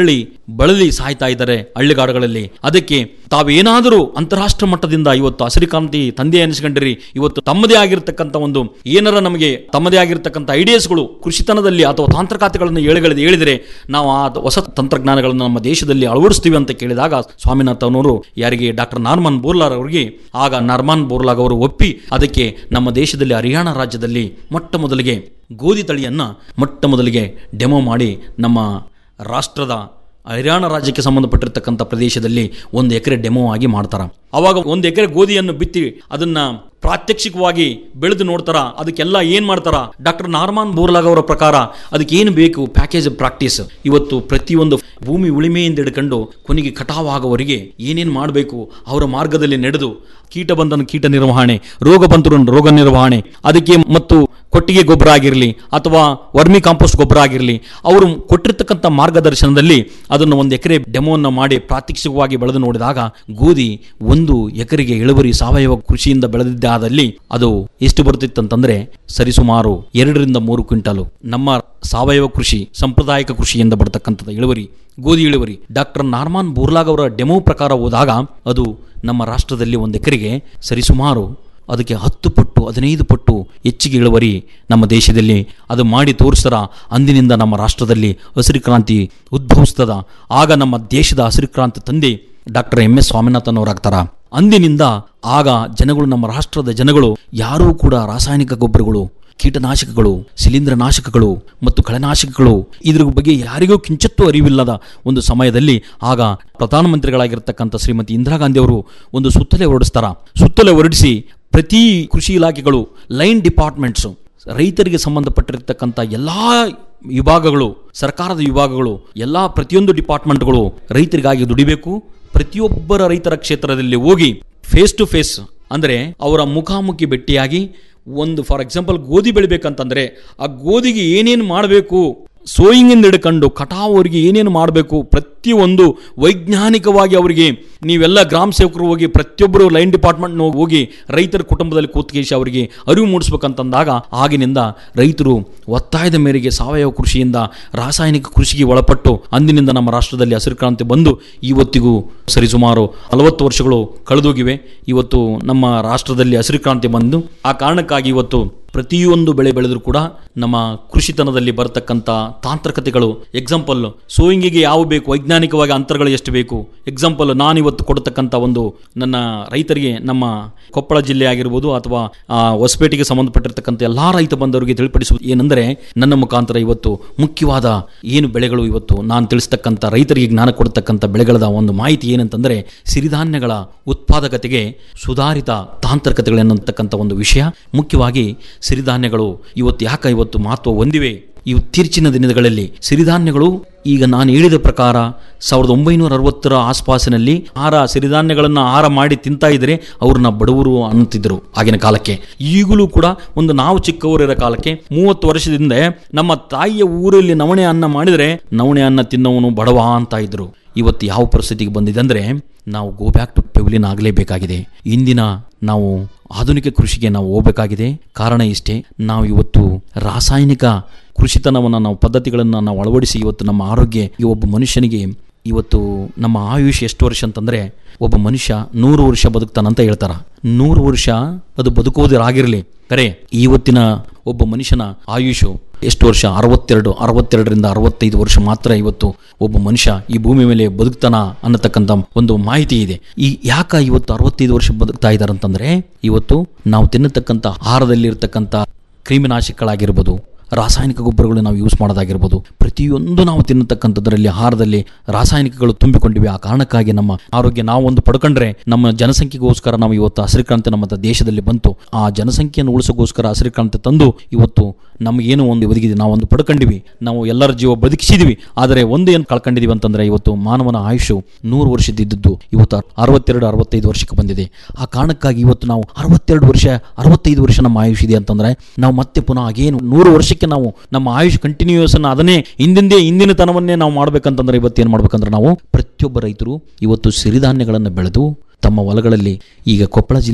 ಬಳಲಿ ಸಾಯ್ತಾ ಇದ್ದಾರೆ ಹಳ್ಳಿಗಾಡುಗಳಲ್ಲಿ ಅದಕ್ಕೆ ತಾವೇನಾದರೂ ಅಂತಾರಾಷ್ಟ್ರ ಮಟ್ಟದಿಂದ ಇವತ್ತು ಹಸಿರಿಕಾಂತಿ ತಂದೆ ಅನಿಸ್ಕೊಂಡಿರಿ ಇವತ್ತು ತಮ್ಮದೇ ಆಗಿರ್ತಕ್ಕಂಥ ಒಂದು ಏನಾರ ನಮಗೆ ತಮ್ಮದೇ ಆಗಿರ್ತಕ್ಕಂಥ ಐಡಿಯಾಸ್ಗಳು ಕೃಷಿತನದಲ್ಲಿ ಅಥವಾ ತಾಂತ್ರಿಕತೆಗಳನ್ನು ಹೇಳಿಗಳಿದೆ ಹೇಳಿದರೆ ನಾವು ಆ ಹೊಸ ತಂತ್ರಜ್ಞಾನಗಳನ್ನು ನಮ್ಮ ದೇಶದಲ್ಲಿ ಅಳವಡಿಸ್ತೀವಿ ಅಂತ ಕೇಳಿದಾಗ ಸ್ವಾಮಿನಾಥ್ ಅವನವರು ಯಾರಿಗೆ ಡಾಕ್ಟರ್ ನಾರ್ಮನ್ ಬೋರ್ಲಾರ್ ಅವರಿಗೆ ಆಗ ನಾರ್ಮನ್ ಬೋರ್ಲಾಗ್ ಅವರು ಒಪ್ಪಿ ಅದಕ್ಕೆ ನಮ್ಮ ದೇಶದಲ್ಲಿ ಹರಿಯಾಣ ರಾಜ್ಯದಲ್ಲಿ ಮೊಟ್ಟ ಮೊದಲಿಗೆ ಗೋಧಿ ತಳಿಯನ್ನು ಮೊಟ್ಟ ಮೊದಲಿಗೆ ಡೆಮೋ ಮಾಡಿ ನಮ್ಮ ರಾಷ್ಟ್ರದ ಹರಿಯಾಣ ರಾಜ್ಯಕ್ಕೆ ಸಂಬಂಧಪಟ್ಟಿರ್ತಕ್ಕಂಥ ಪ್ರದೇಶದಲ್ಲಿ ಒಂದು ಎಕರೆ ಡೆಮೋ ಆಗಿ ಮಾಡ್ತಾರೆ ಅವಾಗ ಒಂದು ಎಕರೆ ಗೋಧಿಯನ್ನು ಬಿತ್ತಿ ಅದನ್ನ ಪ್ರಾತ್ಯಕ್ಷಿಕವಾಗಿ ಬೆಳೆದು ನೋಡ್ತಾರ ಅದಕ್ಕೆಲ್ಲ ಏನ್ ಮಾಡ್ತಾರ ಡಾಕ್ಟರ್ ನಾರ್ಮಾನ್ ಬೋರ್ಲಾಗ್ ಅವರ ಪ್ರಕಾರ ಅದಕ್ಕೆ ಏನು ಬೇಕು ಪ್ಯಾಕೇಜ್ ಪ್ರಾಕ್ಟೀಸ್ ಇವತ್ತು ಪ್ರತಿಯೊಂದು ಭೂಮಿ ಉಳಿಮೆಯಿಂದ ಹಿಡ್ಕೊಂಡು ಕೊನೆಗೆ ಕಟಾವ್ ಆಗೋವರೆಗೆ ಏನೇನು ಮಾಡಬೇಕು ಅವರ ಮಾರ್ಗದಲ್ಲಿ ನಡೆದು ಕೀಟ ಬಂದನು ಕೀಟ ನಿರ್ವಹಣೆ ರೋಗ ಬಂದರು ರೋಗ ನಿರ್ವಹಣೆ ಅದಕ್ಕೆ ಮತ್ತು ಕೊಟ್ಟಿಗೆ ಗೊಬ್ಬರ ಆಗಿರಲಿ ಅಥವಾ ವರ್ಮಿ ಕಾಂಪೋಸ್ಟ್ ಗೊಬ್ಬರ ಆಗಿರಲಿ ಅವರು ಕೊಟ್ಟಿರ್ತಕ್ಕಂಥ ಮಾರ್ಗದರ್ಶನದಲ್ಲಿ ಅದನ್ನು ಒಂದು ಎಕರೆ ಡೆಮೋವನ್ನು ಮಾಡಿ ಪ್ರಾತ್ಯಕ್ಷಿಕವಾಗಿ ಬೆಳೆದು ನೋಡಿದಾಗ ಗೋಧಿ ಒಂದು ಎಕರೆಗೆ ಇಳುವರಿ ಸಾವಯವ ಕೃಷಿಯಿಂದ ಬೆಳೆದಿದ್ದಾದಲ್ಲಿ ಅದು ಎಷ್ಟು ಬರುತ್ತಿತ್ತಂತಂದ್ರೆ ಸರಿಸುಮಾರು ಎರಡರಿಂದ ಮೂರು ಕ್ವಿಂಟಲು ನಮ್ಮ ಸಾವಯವ ಕೃಷಿ ಸಾಂಪ್ರದಾಯಿಕ ಕೃಷಿಯಿಂದ ಬರ್ತಕ್ಕಂಥದ್ದು ಇಳುವರಿ ಗೋಧಿ ಇಳುವರಿ ಡಾಕ್ಟರ್ ನಾರ್ಮಾನ್ ಬೋರ್ಲಾಗ್ ಅವರ ಡೆಮೋ ಪ್ರಕಾರ ಹೋದಾಗ ಅದು ನಮ್ಮ ರಾಷ್ಟ್ರದಲ್ಲಿ ಒಂದು ಎಕರೆಗೆ ಸರಿಸುಮಾರು ಅದಕ್ಕೆ ಹತ್ತು ಪಟ್ಟು ಹದಿನೈದು ಪಟ್ಟು ಹೆಚ್ಚಿಗೆ ಇಳುವರಿ ನಮ್ಮ ದೇಶದಲ್ಲಿ ಅದು ಮಾಡಿ ತೋರಿಸ್ತಾರ ಅಂದಿನಿಂದ ನಮ್ಮ ರಾಷ್ಟ್ರದಲ್ಲಿ ಹಸಿರು ಕ್ರಾಂತಿ ಉದ್ಭವಿಸ್ತದ ಆಗ ನಮ್ಮ ದೇಶದ ಹಸಿರು ಕ್ರಾಂತಿ ತಂದೆ ಡಾಕ್ಟರ್ ಎಂ ಎಸ್ ಸ್ವಾಮಿನಾಥನ್ ಅವರಾಗ್ತಾರ ಅಂದಿನಿಂದ ಆಗ ಜನಗಳು ನಮ್ಮ ರಾಷ್ಟ್ರದ ಜನಗಳು ಯಾರೂ ಕೂಡ ರಾಸಾಯನಿಕ ಗೊಬ್ಬರಗಳು ಕೀಟನಾಶಕಗಳು ಶಿಲೀಂಧ್ರನಾಶಕಗಳು ಮತ್ತು ಕಳೆನಾಶಕಗಳು ಇದ್ರ ಬಗ್ಗೆ ಯಾರಿಗೂ ಕಿಂಚತ್ತೂ ಅರಿವಿಲ್ಲದ ಒಂದು ಸಮಯದಲ್ಲಿ ಆಗ ಪ್ರಧಾನಮಂತ್ರಿಗಳಾಗಿರ್ತಕ್ಕಂಥ ಶ್ರೀಮತಿ ಇಂದಿರಾ ಗಾಂಧಿ ಅವರು ಒಂದು ಸುತ್ತಲೆ ಹೊರಡಿಸ್ತಾರ ಸುತ್ತಲೆ ಹೊರಡಿಸಿ ಪ್ರತಿ ಕೃಷಿ ಇಲಾಖೆಗಳು ಲೈನ್ ಡಿಪಾರ್ಟ್ಮೆಂಟ್ಸು ರೈತರಿಗೆ ಸಂಬಂಧಪಟ್ಟಿರ್ತಕ್ಕಂಥ ಎಲ್ಲ ವಿಭಾಗಗಳು ಸರ್ಕಾರದ ವಿಭಾಗಗಳು ಎಲ್ಲ ಪ್ರತಿಯೊಂದು ಡಿಪಾರ್ಟ್ಮೆಂಟ್ಗಳು ರೈತರಿಗಾಗಿ ದುಡಿಬೇಕು ಪ್ರತಿಯೊಬ್ಬರ ರೈತರ ಕ್ಷೇತ್ರದಲ್ಲಿ ಹೋಗಿ ಫೇಸ್ ಟು ಫೇಸ್ ಅಂದರೆ ಅವರ ಮುಖಾಮುಖಿ ಭೇಟಿಯಾಗಿ ಒಂದು ಫಾರ್ ಎಕ್ಸಾಂಪಲ್ ಗೋಧಿ ಬೆಳಿಬೇಕಂತಂದ್ರೆ ಆ ಗೋಧಿಗೆ ಏನೇನು ಮಾಡಬೇಕು ಸೋಯಿಂಗಿಂದ ಹಿಡ್ಕೊಂಡು ಕಟಾವವರಿಗೆ ಏನೇನು ಮಾಡಬೇಕು ಪ್ರತಿಯೊಂದು ವೈಜ್ಞಾನಿಕವಾಗಿ ಅವರಿಗೆ ನೀವೆಲ್ಲ ಗ್ರಾಮ ಸೇವಕರು ಹೋಗಿ ಪ್ರತಿಯೊಬ್ಬರು ಲೈನ್ ಡಿಪಾರ್ಟ್ಮೆಂಟ್ ಹೋಗಿ ರೈತರ ಕುಟುಂಬದಲ್ಲಿ ಕೂತ್ಕೇಶಿ ಅವರಿಗೆ ಅರಿವು ಮೂಡಿಸ್ಬೇಕಂತಂದಾಗ ಆಗಿನಿಂದ ರೈತರು ಒತ್ತಾಯದ ಮೇರೆಗೆ ಸಾವಯವ ಕೃಷಿಯಿಂದ ರಾಸಾಯನಿಕ ಕೃಷಿಗೆ ಒಳಪಟ್ಟು ಅಂದಿನಿಂದ ನಮ್ಮ ರಾಷ್ಟ್ರದಲ್ಲಿ ಹಸಿರು ಕ್ರಾಂತಿ ಬಂದು ಇವತ್ತಿಗೂ ಸರಿಸುಮಾರು ನಲವತ್ತು ವರ್ಷಗಳು ಕಳೆದೋಗಿವೆ ಇವತ್ತು ನಮ್ಮ ರಾಷ್ಟ್ರದಲ್ಲಿ ಹಸಿರು ಕ್ರಾಂತಿ ಬಂದು ಆ ಕಾರಣಕ್ಕಾಗಿ ಇವತ್ತು ಪ್ರತಿಯೊಂದು ಬೆಳೆ ಬೆಳೆದರೂ ಕೂಡ ನಮ್ಮ ಕೃಷಿತನದಲ್ಲಿ ಬರತಕ್ಕಂಥ ತಾಂತ್ರಿಕತೆಗಳು ಎಕ್ಸಾಂಪಲ್ ಸೋಯಿಂಗಿಗೆ ಯಾವ ಬೇಕು ವೈಜ್ಞಾನಿಕವಾಗಿ ಅಂತರಗಳು ಎಷ್ಟು ಬೇಕು ಎಕ್ಸಾಂಪಲ್ ನಾನು ಇವತ್ತು ಕೊಡತಕ್ಕಂಥ ಒಂದು ನನ್ನ ರೈತರಿಗೆ ನಮ್ಮ ಕೊಪ್ಪಳ ಜಿಲ್ಲೆ ಆಗಿರ್ಬೋದು ಅಥವಾ ಆ, ಹೊಸಪೇಟೆಗೆ ಸಂಬಂಧಪಟ್ಟಿರ್ತಕ್ಕಂಥ ಎಲ್ಲ ರೈತ ಬಂದವರಿಗೆ ತಿಳಿಪಡಿಸುವುದು ಏನೆಂದರೆ ನನ್ನ ಮುಖಾಂತರ ಇವತ್ತು ಮುಖ್ಯವಾದ ಏನು ಬೆಳೆಗಳು ಇವತ್ತು ನಾನು ತಿಳಿಸ್ತಕ್ಕಂಥ ರೈತರಿಗೆ ಜ್ಞಾನ ಕೊಡ್ತಕ್ಕಂಥ ಬೆಳೆಗಳ ಒಂದು ಮಾಹಿತಿ ಏನಂತಂದರೆ ಸಿರಿಧಾನ್ಯಗಳ ಉತ್ಪಾದಕತೆಗೆ ಸುಧಾರಿತ ತಾಂತ್ರಿಕತೆಗಳನ್ನತಕ್ಕಂಥ ಒಂದು ವಿಷಯ ಮುಖ್ಯವಾಗಿ ಸಿರಿಧಾನ್ಯಗಳು ಇವತ್ತು ಯಾಕೆ ಇವತ್ತು ಮಹತ್ವ ಹೊಂದಿವೆ ಇತ್ತೀಚಿನ ದಿನಗಳಲ್ಲಿ ಸಿರಿಧಾನ್ಯಗಳು ಈಗ ನಾನು ಹೇಳಿದ ಪ್ರಕಾರ ಸಾವಿರದ ಒಂಬೈನೂರ ಅರವತ್ತರ ಆಸ್ಪಾಸಿನಲ್ಲಿ ಆಹಾರ ಸಿರಿಧಾನ್ಯಗಳನ್ನು ಆಹಾರ ಮಾಡಿ ತಿಂತಾ ಇದ್ರೆ ಅವ್ರನ್ನ ಬಡವರು ಅನ್ನುತ್ತಿದ್ದರು ಆಗಿನ ಕಾಲಕ್ಕೆ ಈಗಲೂ ಕೂಡ ಒಂದು ನಾವು ಚಿಕ್ಕವರಿರೋ ಕಾಲಕ್ಕೆ ಮೂವತ್ತು ವರ್ಷದಿಂದ ನಮ್ಮ ತಾಯಿಯ ಊರಲ್ಲಿ ನವಣೆ ಅನ್ನ ಮಾಡಿದರೆ ನವಣೆ ಅನ್ನ ತಿನ್ನೋವನು ಬಡವ ಅಂತ ಇದ್ರು ಇವತ್ತು ಯಾವ ಪರಿಸ್ಥಿತಿಗೆ ಬಂದಿದೆ ಅಂದರೆ ನಾವು ಗೋ ಬ್ಯಾಕ್ ಟು ಪೆವಿಲಿಯನ್ ಆಗಲೇಬೇಕಾಗಿದೆ ಇಂದಿನ ನಾವು ಆಧುನಿಕ ಕೃಷಿಗೆ ನಾವು ಹೋಗಬೇಕಾಗಿದೆ ಕಾರಣ ಇಷ್ಟೇ ನಾವು ಇವತ್ತು ರಾಸಾಯನಿಕ ಕೃಷಿತನವನ್ನು ನಾವು ಪದ್ಧತಿಗಳನ್ನು ನಾವು ಅಳವಡಿಸಿ ಇವತ್ತು ನಮ್ಮ ಆರೋಗ್ಯ ಈ ಒಬ್ಬ ಮನುಷ್ಯನಿಗೆ ಇವತ್ತು ನಮ್ಮ ಆಯುಷ್ ಎಷ್ಟು ವರ್ಷ ಅಂತಂದರೆ ಒಬ್ಬ ಮನುಷ್ಯ ನೂರು ವರ್ಷ ಬದುಕ್ತಾನಂತ ಹೇಳ್ತಾರ ನೂರು ವರ್ಷ ಅದು ಬದುಕುವುದರಾಗಿರಲಿ ಕರೆ ಇವತ್ತಿನ ಒಬ್ಬ ಮನುಷ್ಯನ ಆಯುಷು ಎಷ್ಟು ವರ್ಷ ಅರವತ್ತೆರಡು ಅರವತ್ತೆರಡರಿಂದ ಅರವತ್ತೈದು ವರ್ಷ ಮಾತ್ರ ಇವತ್ತು ಒಬ್ಬ ಮನುಷ್ಯ ಈ ಭೂಮಿ ಮೇಲೆ ಬದುಕ್ತಾನ ಅನ್ನತಕ್ಕಂಥ ಒಂದು ಮಾಹಿತಿ ಇದೆ ಈ ಯಾಕ ಇವತ್ತು ಅರವತ್ತೈದು ವರ್ಷ ಬದುಕ್ತಾ ಇದ್ದಾರೆ ಅಂತಂದ್ರೆ ಇವತ್ತು ನಾವು ತಿನ್ನತಕ್ಕಂಥ ಆಹಾರದಲ್ಲಿ ಇರತಕ್ಕಂಥ ಕ್ರಿಮಿನಾಶಕಗಳಾಗಿರ್ಬೋದು ರಾಸಾಯನಿಕ ಗೊಬ್ಬರಗಳು ನಾವು ಯೂಸ್ ಮಾಡೋದಾಗಿರ್ಬೋದು ಪ್ರತಿಯೊಂದು ನಾವು ತಿನ್ನತಕ್ಕಂಥದ್ರಲ್ಲಿ ಆಹಾರದಲ್ಲಿ ರಾಸಾಯನಿಕಗಳು ತುಂಬಿಕೊಂಡಿವೆ ಆ ಕಾರಣಕ್ಕಾಗಿ ನಮ್ಮ ಆರೋಗ್ಯ ನಾವು ಒಂದು ಪಡ್ಕೊಂಡ್ರೆ ನಮ್ಮ ಜನಸಂಖ್ಯೆಗೋಸ್ಕರ ನಾವು ಇವತ್ತು ಹಸಿರು ಕ್ರಾಂತಿ ನಮ್ಮ ದೇಶದಲ್ಲಿ ಬಂತು ಆ ಜನಸಂಖ್ಯೆಯನ್ನು ಉಳಿಸೋಗೋಸ್ಕರ ಹಸಿರು ಕ್ರಾಂತಿ ತಂದು ಇವತ್ತು ನಮಗೇನು ಒಂದು ಒದಗಿದೆ ನಾವು ಒಂದು ಪಡ್ಕೊಂಡಿವಿ ನಾವು ಎಲ್ಲರ ಜೀವ ಬದುಕಿಸಿದ್ವಿ ಆದರೆ ಒಂದು ಏನು ಕಳ್ಕೊಂಡಿದೀವಿ ಅಂತಂದ್ರೆ ಇವತ್ತು ಮಾನವನ ಆಯುಷು ನೂರು ವರ್ಷದಿದ್ದದ್ದು ಇವತ್ತು ಅರವತ್ತೆರಡು ಅರವತ್ತೈದು ವರ್ಷಕ್ಕೆ ಬಂದಿದೆ ಆ ಕಾರಣಕ್ಕಾಗಿ ಇವತ್ತು ನಾವು ಅರವತ್ತೆರಡು ವರ್ಷ ಅರವತ್ತೈದು ವರ್ಷ ನಮ್ಮ ಆಯುಷ್ ಇದೆ ಅಂತಂದ್ರೆ ನಾವು ಮತ್ತೆ ಪುನಃ ಆಗೇನು ನೂರು ವರ್ಷಕ್ಕೆ ನಾವು ನಮ್ಮ ಆಯುಷ್ ಕಂಟಿನ್ಯೂಸ್ ಅನ್ನ ಅದನ್ನೇ ಹಿಂದಿಂದೇ ಹಿಂದಿನ ತನವನ್ನೇ ನಾವು ಮಾಡ್ಬೇಕಂತಂದ್ರೆ ಇವತ್ತು ಏನು ಮಾಡ್ಬೇಕಂದ್ರೆ ನಾವು ಪ್ರತಿಯೊಬ್ಬ ರೈತರು ಇವತ್ತು ಸಿರಿಧಾನ್ಯಗಳನ್ನು ಬೆಳೆದು ತಮ್ಮ ಹೊಲಗಳಲ್ಲಿ ಈಗ ಕೊಪ್ಪಳ ಜಿಲ್ಲೆ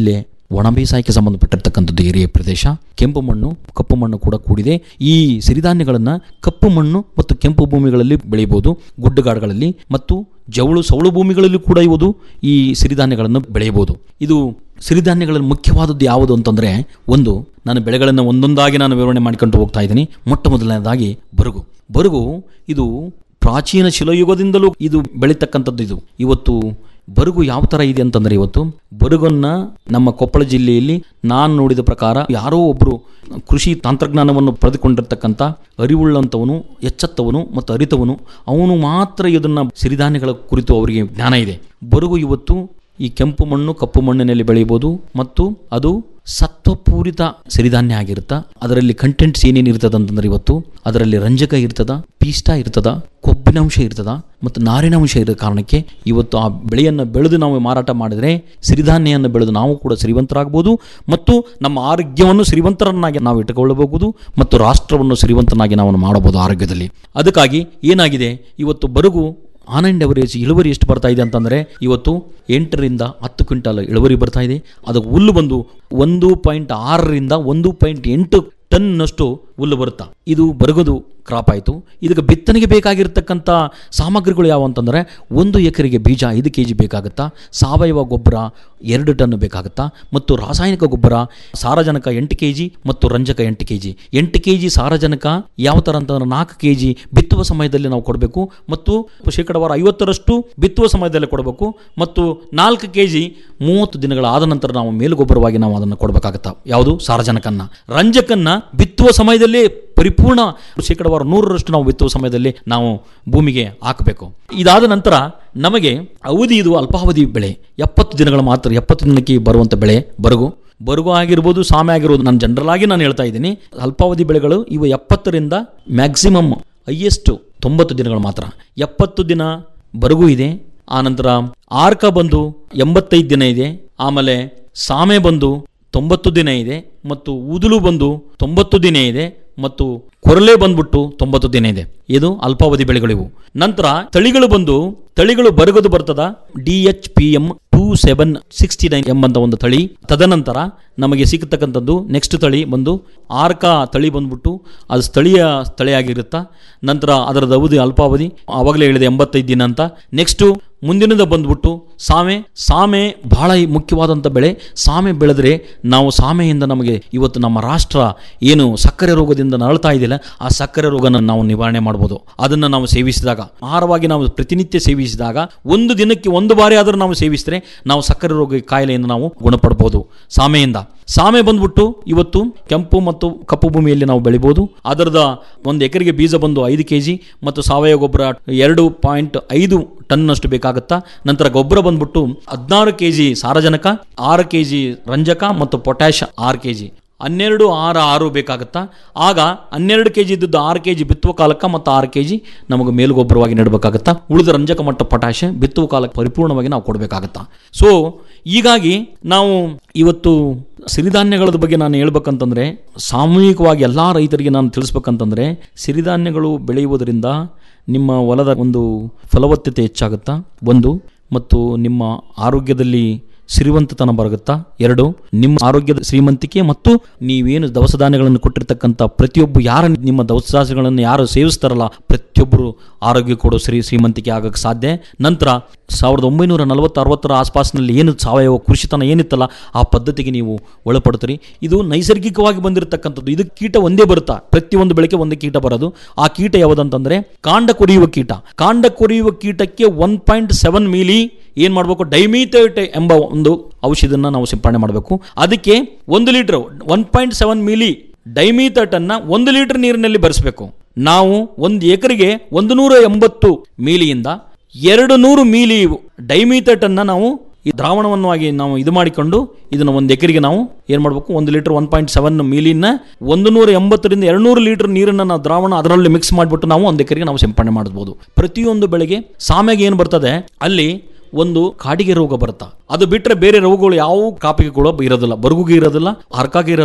ಒಣ ಬೇಸಾಯಕ್ಕೆ ಸಂಬಂಧಪಟ್ಟಿರ್ತಕ್ಕಂಥದ್ದು ಏರಿಯಾ ಪ್ರದೇಶ ಕೆಂಪು ಮಣ್ಣು ಕಪ್ಪು ಮಣ್ಣು ಕೂಡ ಕೂಡಿದೆ ಈ ಸಿರಿಧಾನ್ಯಗಳನ್ನು ಕಪ್ಪು ಮಣ್ಣು ಮತ್ತು ಕೆಂಪು ಭೂಮಿಗಳಲ್ಲಿ ಬೆಳೆಯಬಹುದು ಗುಡ್ಡಗಾಡುಗಳಲ್ಲಿ ಮತ್ತು ಜವಳು ಸವಳು ಭೂಮಿಗಳಲ್ಲಿ ಕೂಡ ಇವುದು ಈ ಸಿರಿಧಾನ್ಯಗಳನ್ನು ಬೆಳೆಯಬಹುದು ಇದು ಸಿರಿಧಾನ್ಯಗಳಲ್ಲಿ ಮುಖ್ಯವಾದದ್ದು ಯಾವುದು ಅಂತಂದರೆ ಒಂದು ನಾನು ಬೆಳೆಗಳನ್ನು ಒಂದೊಂದಾಗಿ ನಾನು ವಿವರಣೆ ಮಾಡಿಕೊಂಡು ಹೋಗ್ತಾ ಇದ್ದೀನಿ ಮೊಟ್ಟ ಮೊದಲನೇದಾಗಿ ಬರುಗು ಬರುಗು ಇದು ಪ್ರಾಚೀನ ಶಿಲಾಯುಗದಿಂದಲೂ ಇದು ಬೆಳೀತಕ್ಕಂಥದ್ದು ಇದು ಇವತ್ತು ಬರುಗು ಯಾವ ಥರ ಇದೆ ಅಂತಂದರೆ ಇವತ್ತು ಬರುಗನ್ನ ನಮ್ಮ ಕೊಪ್ಪಳ ಜಿಲ್ಲೆಯಲ್ಲಿ ನಾನು ನೋಡಿದ ಪ್ರಕಾರ ಯಾರೋ ಒಬ್ಬರು ಕೃಷಿ ತಂತ್ರಜ್ಞಾನವನ್ನು ಪಡೆದುಕೊಂಡಿರ್ತಕ್ಕಂಥ ಅರಿವುಳ್ಳಂಥವನು ಎಚ್ಚೆತ್ತವನು ಮತ್ತು ಅರಿತವನು ಅವನು ಮಾತ್ರ ಇದನ್ನು ಸಿರಿಧಾನ್ಯಗಳ ಕುರಿತು ಅವರಿಗೆ ಜ್ಞಾನ ಇದೆ ಬರುಗು ಇವತ್ತು ಈ ಕೆಂಪು ಮಣ್ಣು ಕಪ್ಪು ಮಣ್ಣಿನಲ್ಲಿ ಬೆಳೆಯಬಹುದು ಮತ್ತು ಅದು ಸತ್ವಪೂರಿತ ಸಿರಿಧಾನ್ಯ ಆಗಿರುತ್ತಾ ಅದರಲ್ಲಿ ಕಂಟೆಂಟ್ಸ್ ಏನೇನು ಇರ್ತದ ಅಂತಂದ್ರೆ ಇವತ್ತು ಅದರಲ್ಲಿ ರಂಜಕ ಇರ್ತದ ಪೀಷ್ಟ ಇರ್ತದ ಕೊಬ್ಬಿನಂಶ ಇರ್ತದ ಮತ್ತು ನಾರಿನಾಂಶ ಇರೋ ಕಾರಣಕ್ಕೆ ಇವತ್ತು ಆ ಬೆಳೆಯನ್ನು ಬೆಳೆದು ನಾವು ಮಾರಾಟ ಮಾಡಿದರೆ ಸಿರಿಧಾನ್ಯವನ್ನು ಬೆಳೆದು ನಾವು ಕೂಡ ಶ್ರೀಮಂತರಾಗಬಹುದು ಮತ್ತು ನಮ್ಮ ಆರೋಗ್ಯವನ್ನು ಶ್ರೀಮಂತರನ್ನಾಗಿ ನಾವು ಇಟ್ಟುಕೊಳ್ಳಬಹುದು ಮತ್ತು ರಾಷ್ಟ್ರವನ್ನು ಶ್ರೀಮಂತನಾಗಿ ನಾವು ಮಾಡಬಹುದು ಆರೋಗ್ಯದಲ್ಲಿ ಅದಕ್ಕಾಗಿ ಏನಾಗಿದೆ ಇವತ್ತು ಬರುಗು ಆನ್ ಆ್ಯಂಡ್ ಅವರೇಜ್ ಇಳುವರಿ ಎಷ್ಟು ಬರ್ತಾ ಇದೆ ಅಂತಂದರೆ ಇವತ್ತು ಎಂಟರಿಂದ ಹತ್ತು ಕ್ವಿಂಟಾಲ್ ಇಳುವರಿ ಬರ್ತಾ ಇದೆ ಅದು ಹುಲ್ಲು ಬಂದು ಒಂದು ಪಾಯಿಂಟ್ ಆರರಿಂದ ಒಂದು ಪಾಯಿಂಟ್ ಎಂಟು ಟನ್ನಷ್ಟು ಹುಲ್ಲು ಬರುತ್ತಾ ಇದು ಬರಗೋದು ಕ್ರಾಪ್ ಆಯಿತು ಇದಕ್ಕೆ ಬಿತ್ತನೆಗೆ ಬೇಕಾಗಿರ್ತಕ್ಕಂಥ ಸಾಮಗ್ರಿಗಳು ಯಾವ ಅಂತಂದರೆ ಒಂದು ಎಕರೆಗೆ ಬೀಜ ಐದು ಕೆ ಜಿ ಬೇಕಾಗುತ್ತಾ ಸಾವಯವ ಗೊಬ್ಬರ ಎರಡು ಟನ್ ಬೇಕಾಗುತ್ತಾ ಮತ್ತು ರಾಸಾಯನಿಕ ಗೊಬ್ಬರ ಸಾರಜನಕ ಎಂಟು ಕೆ ಜಿ ಮತ್ತು ರಂಜಕ ಎಂಟು ಕೆ ಜಿ ಎಂಟು ಕೆ ಜಿ ಸಾರಜನಕ ಯಾವ ಥರ ಅಂತಂದ್ರೆ ನಾಲ್ಕು ಕೆ ಜಿ ಬಿತ್ತುವ ಸಮಯದಲ್ಲಿ ನಾವು ಕೊಡಬೇಕು ಮತ್ತು ಶೇಕಡವಾರ ಐವತ್ತರಷ್ಟು ಬಿತ್ತುವ ಸಮಯದಲ್ಲಿ ಕೊಡಬೇಕು ಮತ್ತು ನಾಲ್ಕು ಕೆ ಜಿ ಮೂವತ್ತು ದಿನಗಳ ಆದ ನಂತರ ನಾವು ಮೇಲುಗೊಬ್ಬರವಾಗಿ ನಾವು ಅದನ್ನು ಕೊಡಬೇಕಾಗತ್ತಾ ಯಾವುದು ಸಾರಜನಕನ್ನ ರಂಜಕನ್ನ ಬಿತ್ತುವ ಸಮಯದಲ್ಲಿ ಪರಿಪೂರ್ಣ ಶೇಕಡವಾರ ನೂರರಷ್ಟು ನಾವು ಬಿತ್ತುವ ಸಮಯದಲ್ಲಿ ನಾವು ಭೂಮಿಗೆ ಹಾಕಬೇಕು ಇದಾದ ನಂತರ ನಮಗೆ ಅವಧಿ ಇದು ಅಲ್ಪಾವಧಿ ಬೆಳೆ ಎಪ್ಪತ್ತು ದಿನಗಳ ಮಾತ್ರ ಎಪ್ಪತ್ತು ದಿನಕ್ಕೆ ಬರುವಂಥ ಬೆಳೆ ಬರಗು ಬರುಗು ಆಗಿರ್ಬೋದು ಸಾಮೆ ಆಗಿರ್ಬೋದು ನಾನು ಜನರಲ್ ಆಗಿ ನಾನು ಹೇಳ್ತಾ ಇದ್ದೀನಿ ಅಲ್ಪಾವಧಿ ಬೆಳೆಗಳು ಇವು ಎಪ್ಪತ್ತರಿಂದ ಮ್ಯಾಕ್ಸಿಮಮ್ ಹೈಯೆಸ್ಟ್ ತೊಂಬತ್ತು ದಿನಗಳು ಮಾತ್ರ ಎಪ್ಪತ್ತು ದಿನ ಬರಗು ಇದೆ ಆನಂತರ ಆರ್ಕ ಬಂದು ಎಂಬತ್ತೈದು ದಿನ ಇದೆ ಆಮೇಲೆ ಸಾಮೆ ಬಂದು ತೊಂಬತ್ತು ದಿನ ಇದೆ ಮತ್ತು ಊದಲು ಬಂದು ತೊಂಬತ್ತು ದಿನ ಇದೆ ಮತ್ತು ಕೊರಲೆ ಬಂದ್ಬಿಟ್ಟು ತೊಂಬತ್ತು ದಿನ ಇದೆ ಇದು ಅಲ್ಪಾವಧಿ ಬೆಳೆಗಳಿವು ನಂತರ ತಳಿಗಳು ಬಂದು ತಳಿಗಳು ಬರಗದು ಬರ್ತದ D H P M two seven sixty nine ಎಂಬಂತ ಒಂದು ತಳಿ ತದನಂತರ ನಮಗೆ ಸಿಗತಕ್ಕಂಥದ್ದು ನೆಕ್ಸ್ಟ್ ತಳಿ ಬಂದು ಆರ್ಕ ತಳಿ ಬಂದ್ಬಿಟ್ಟು ಅದು ಸ್ಥಳೀಯ ತಳಿಯಾಗಿರುತ್ತಾ ನಂತರ ಅದರದ ಅವಧಿ ಅಲ್ಪಾವಧಿ ಆವಾಗಲೇ ಹೇಳಿದೆ ಎಂಬತ್ತೈದು ದಿನ ಅಂತ ನೆಕ್ಸ್ಟು ಮುಂದಿನದ ಬಂದ್ಬಿಟ್ಟು ಸಾಮೆ ಸಾಮೆ ಬಹಳ ಮುಖ್ಯವಾದಂಥ ಬೆಳೆ ಸಾಮೆ ಬೆಳೆದ್ರೆ ನಾವು ಸಾಮೆಯಿಂದ ನಮಗೆ ಇವತ್ತು ನಮ್ಮ ರಾಷ್ಟ್ರ ಏನು ಸಕ್ಕರೆ ರೋಗದಿಂದ ನರಳ್ತಾ ಇದೆಯಲ್ಲ ಆ ಸಕ್ಕರೆ ರೋಗನ ನಾವು ನಿವಾರಣೆ ಮಾಡ್ಬೋದು ಅದನ್ನು ನಾವು ಸೇವಿಸಿದಾಗ ಆಹಾರವಾಗಿ ನಾವು ಪ್ರತಿನಿತ್ಯ ಸೇವಿಸಿದಾಗ ಒಂದು ದಿನಕ್ಕೆ ಒಂದು ಬಾರಿ ಆದರೂ ನಾವು ಸೇವಿಸಿದ್ರೆ ನಾವು ಸಕ್ಕರೆ ರೋಗ ಕಾಯಿಲೆಯಿಂದ ನಾವು ಗುಣಪಡ್ಬೋದು ಸಾಮೆಯಿಂದ ಸಾಮೆ ಬಂದ್ಬಿಟ್ಟು ಇವತ್ತು ಕೆಂಪು ಮತ್ತು ಕಪ್ಪು ಭೂಮಿಯಲ್ಲಿ ನಾವು ಬೆಳಿಬೋದು ಅದರದ ಒಂದು ಎಕರೆಗೆ ಬೀಜ ಬಂದು ಐದು ಕೆ ಜಿ ಮತ್ತು ಸಾವಯವ ಗೊಬ್ಬರ ಎರಡು ಪಾಯಿಂಟ್ ಐದು ಟನ್ನಷ್ಟು ಬೇಕಾಗುತ್ತಾ ನಂತರ ಗೊಬ್ಬರ ಬಂದ್ಬಿಟ್ಟು ಹದಿನಾರು ಕೆ ಜಿ ಸಾರಜನಕ ಆರು ಕೆ ಜಿ ರಂಜಕ ಮತ್ತು ಪೊಟ್ಯಾಷ್ ಆರು ಕೆ ಜಿ ಹನ್ನೆರಡು ಆರು ಆರು ಬೇಕಾಗುತ್ತಾ ಆಗ ಹನ್ನೆರಡು ಕೆ ಜಿ ಇದ್ದದ್ದು ಆರು ಕೆ ಜಿ ಬಿತ್ತುವ ಕಾಲಕ್ಕೆ ಮತ್ತು ಆರು ಕೆ ಜಿ ನಮಗೆ ಮೇಲುಗೊಬ್ಬರವಾಗಿ ನೀಡಬೇಕಾಗುತ್ತಾ ಉಳಿದ ರಂಜಕ ಮತ್ತು ಪೊಟ್ಯಾಷ್ ಬಿತ್ತುವ ಕಾಲಕ್ಕೆ ಪರಿಪೂರ್ಣವಾಗಿ ನಾವು ಕೊಡಬೇಕಾಗತ್ತಾ ಸೊ ಹೀಗಾಗಿ ನಾವು ಇವತ್ತು ಸಿರಿಧಾನ್ಯಗಳ ಬಗ್ಗೆ ನಾನು ಹೇಳ್ಬೇಕಂತಂದರೆ ಸಾಮೂಹಿಕವಾಗಿ ಎಲ್ಲ ರೈತರಿಗೆ ನಾನು ತಿಳಿಸ್ಬೇಕಂತಂದರೆ ಸಿರಿಧಾನ್ಯಗಳು ಬೆಳೆಯುವುದರಿಂದ ನಿಮ್ಮ ಹೊಲದ ಒಂದು ಫಲವತ್ತತೆ ಹೆಚ್ಚಾಗುತ್ತಾ ಒಂದು ಮತ್ತು ನಿಮ್ಮ ಆರೋಗ್ಯದಲ್ಲಿ ಸಿರಿವಂತತನ ಬರುತ್ತಾ ಎರಡು ನಿಮ್ಮ ಆರೋಗ್ಯದ ಶ್ರೀಮಂತಿಕೆ ಮತ್ತು ನೀವೇನು ದವಸ ಧಾನ್ಯಗಳನ್ನು ಕೊಟ್ಟಿರ್ತಕ್ಕಂಥ ಪ್ರತಿಯೊಬ್ಬ ಯಾರ ನಿಮ್ಮ ದವಸ ಧಾನ್ಯಗಳನ್ನು ಯಾರು ಸೇವಿಸ್ತಾರಲ್ಲ ಪ್ರತಿಯೊಬ್ಬರು ಆರೋಗ್ಯ ಕೊಡೋ ಶ್ರೀ ಶ್ರೀಮಂತಿಕೆ ಆಗಕ್ಕೆ ಸಾಧ್ಯ ನಂತರ ಸಾವಿರದ ಒಂಬೈನೂರ ನಲವತ್ತು ಅರವತ್ತರ ಆಸ್ಪಾಸ್ನಲ್ಲಿ ಏನು ಸಾವಯವ ಕೃಷಿತನ ಏನಿತ್ತಲ್ಲ ಆ ಪದ್ಧತಿಗೆ ನೀವು ಒಳಪಡ್ತೀರಿ ಇದು ನೈಸರ್ಗಿಕವಾಗಿ ಬಂದಿರತಕ್ಕಂಥದ್ದು ಇದು ಕೀಟ ಒಂದೇ ಬರುತ್ತಾ ಪ್ರತಿಯೊಂದು ಬೆಳೆಗೆ ಒಂದೇ ಕೀಟ ಬರೋದು ಆ ಕೀಟ ಯಾವುದಂತಂದ್ರೆ ಕಾಂಡ ಕೊರಿಯುವ ಕೀಟ ಕಾಂಡ ಕೊರಿಯುವ ಕೀಟಕ್ಕೆ ಒನ್ ಪಾಯಿಂಟ್ ಸೆವೆನ್ ಮಿಲಿ ಏನು ಮಾಡಬೇಕು ಡೈಮೀಥೇಟ್ ಎಂಬ ಒಂದು ಔಷಧಿನ ನಾವು ಸಿಂಪಡಣೆ ಮಾಡಬೇಕು ಅದಕ್ಕೆ ಒಂದು litre one point seven milli ಡೈಮೀಥೇಟನ್ನು ಒಂದು ಲೀಟರ್ ನೀರಿನಲ್ಲಿ ಬೆರೆಸಬೇಕು ನಾವು ಒಂದು ಎಕರೆಗೆ ಒಂದು ನೂರ ಎಂಬತ್ತು ಮೀಲಿಯಿಂದ ಎರಡು ನೂರು ಮೀಲಿ ಡೈಮೀಥೇಟನ್ನು ನಾವು ಈ ದ್ರಾವಣವನ್ನು ಆಗಿ ನಾವು ಇದು ಮಾಡಿಕೊಂಡು ಇದನ್ನು ಒಂದು ಎಕರೆಗೆ ನಾವು ಏನು ಮಾಡಬೇಕು ಒಂದು ಲೀಟರ್ ಒನ್ ಪಾಯಿಂಟ್ ಸೆವೆನ್ ಮೀಲಿನ ಒಂದು ನೂರ ಎಂಬತ್ತರಿಂದ ಎರಡು ನೂರು ಲೀಟರ್ ನೀರನ್ನು ನಾವು ದ್ರಾವಣ ಅದರಲ್ಲಿ ಮಿಕ್ಸ್ ಮಾಡಿಬಿಟ್ಟು ನಾವು ಒಂದು ಎಕರೆಗೆ ನಾವು ಸಿಂಪಡಣೆ ಮಾಡ್ಬೋದು ಪ್ರತಿಯೊಂದು ಬೆಳೆಗೆ ಸಾಮೆಗೆ ಏನು ಬರ್ತದೆ ಅಲ್ಲಿ ಒಂದು ಕಾಡಿಗೆ ರೋಗ ಬರುತ್ತಾ ಅದು ಬಿಟ್ಟರೆ ಬೇರೆ ರೋಗಗಳು ಯಾವ ಕಾಪಿಗೆ ಕೂಡ ಇರೋದಿಲ್ಲ ಬರುಗುಗೆ ಇರೋದಿಲ್ಲ ಹರ್ಕಾಗೆ ಇರಲ್ಲ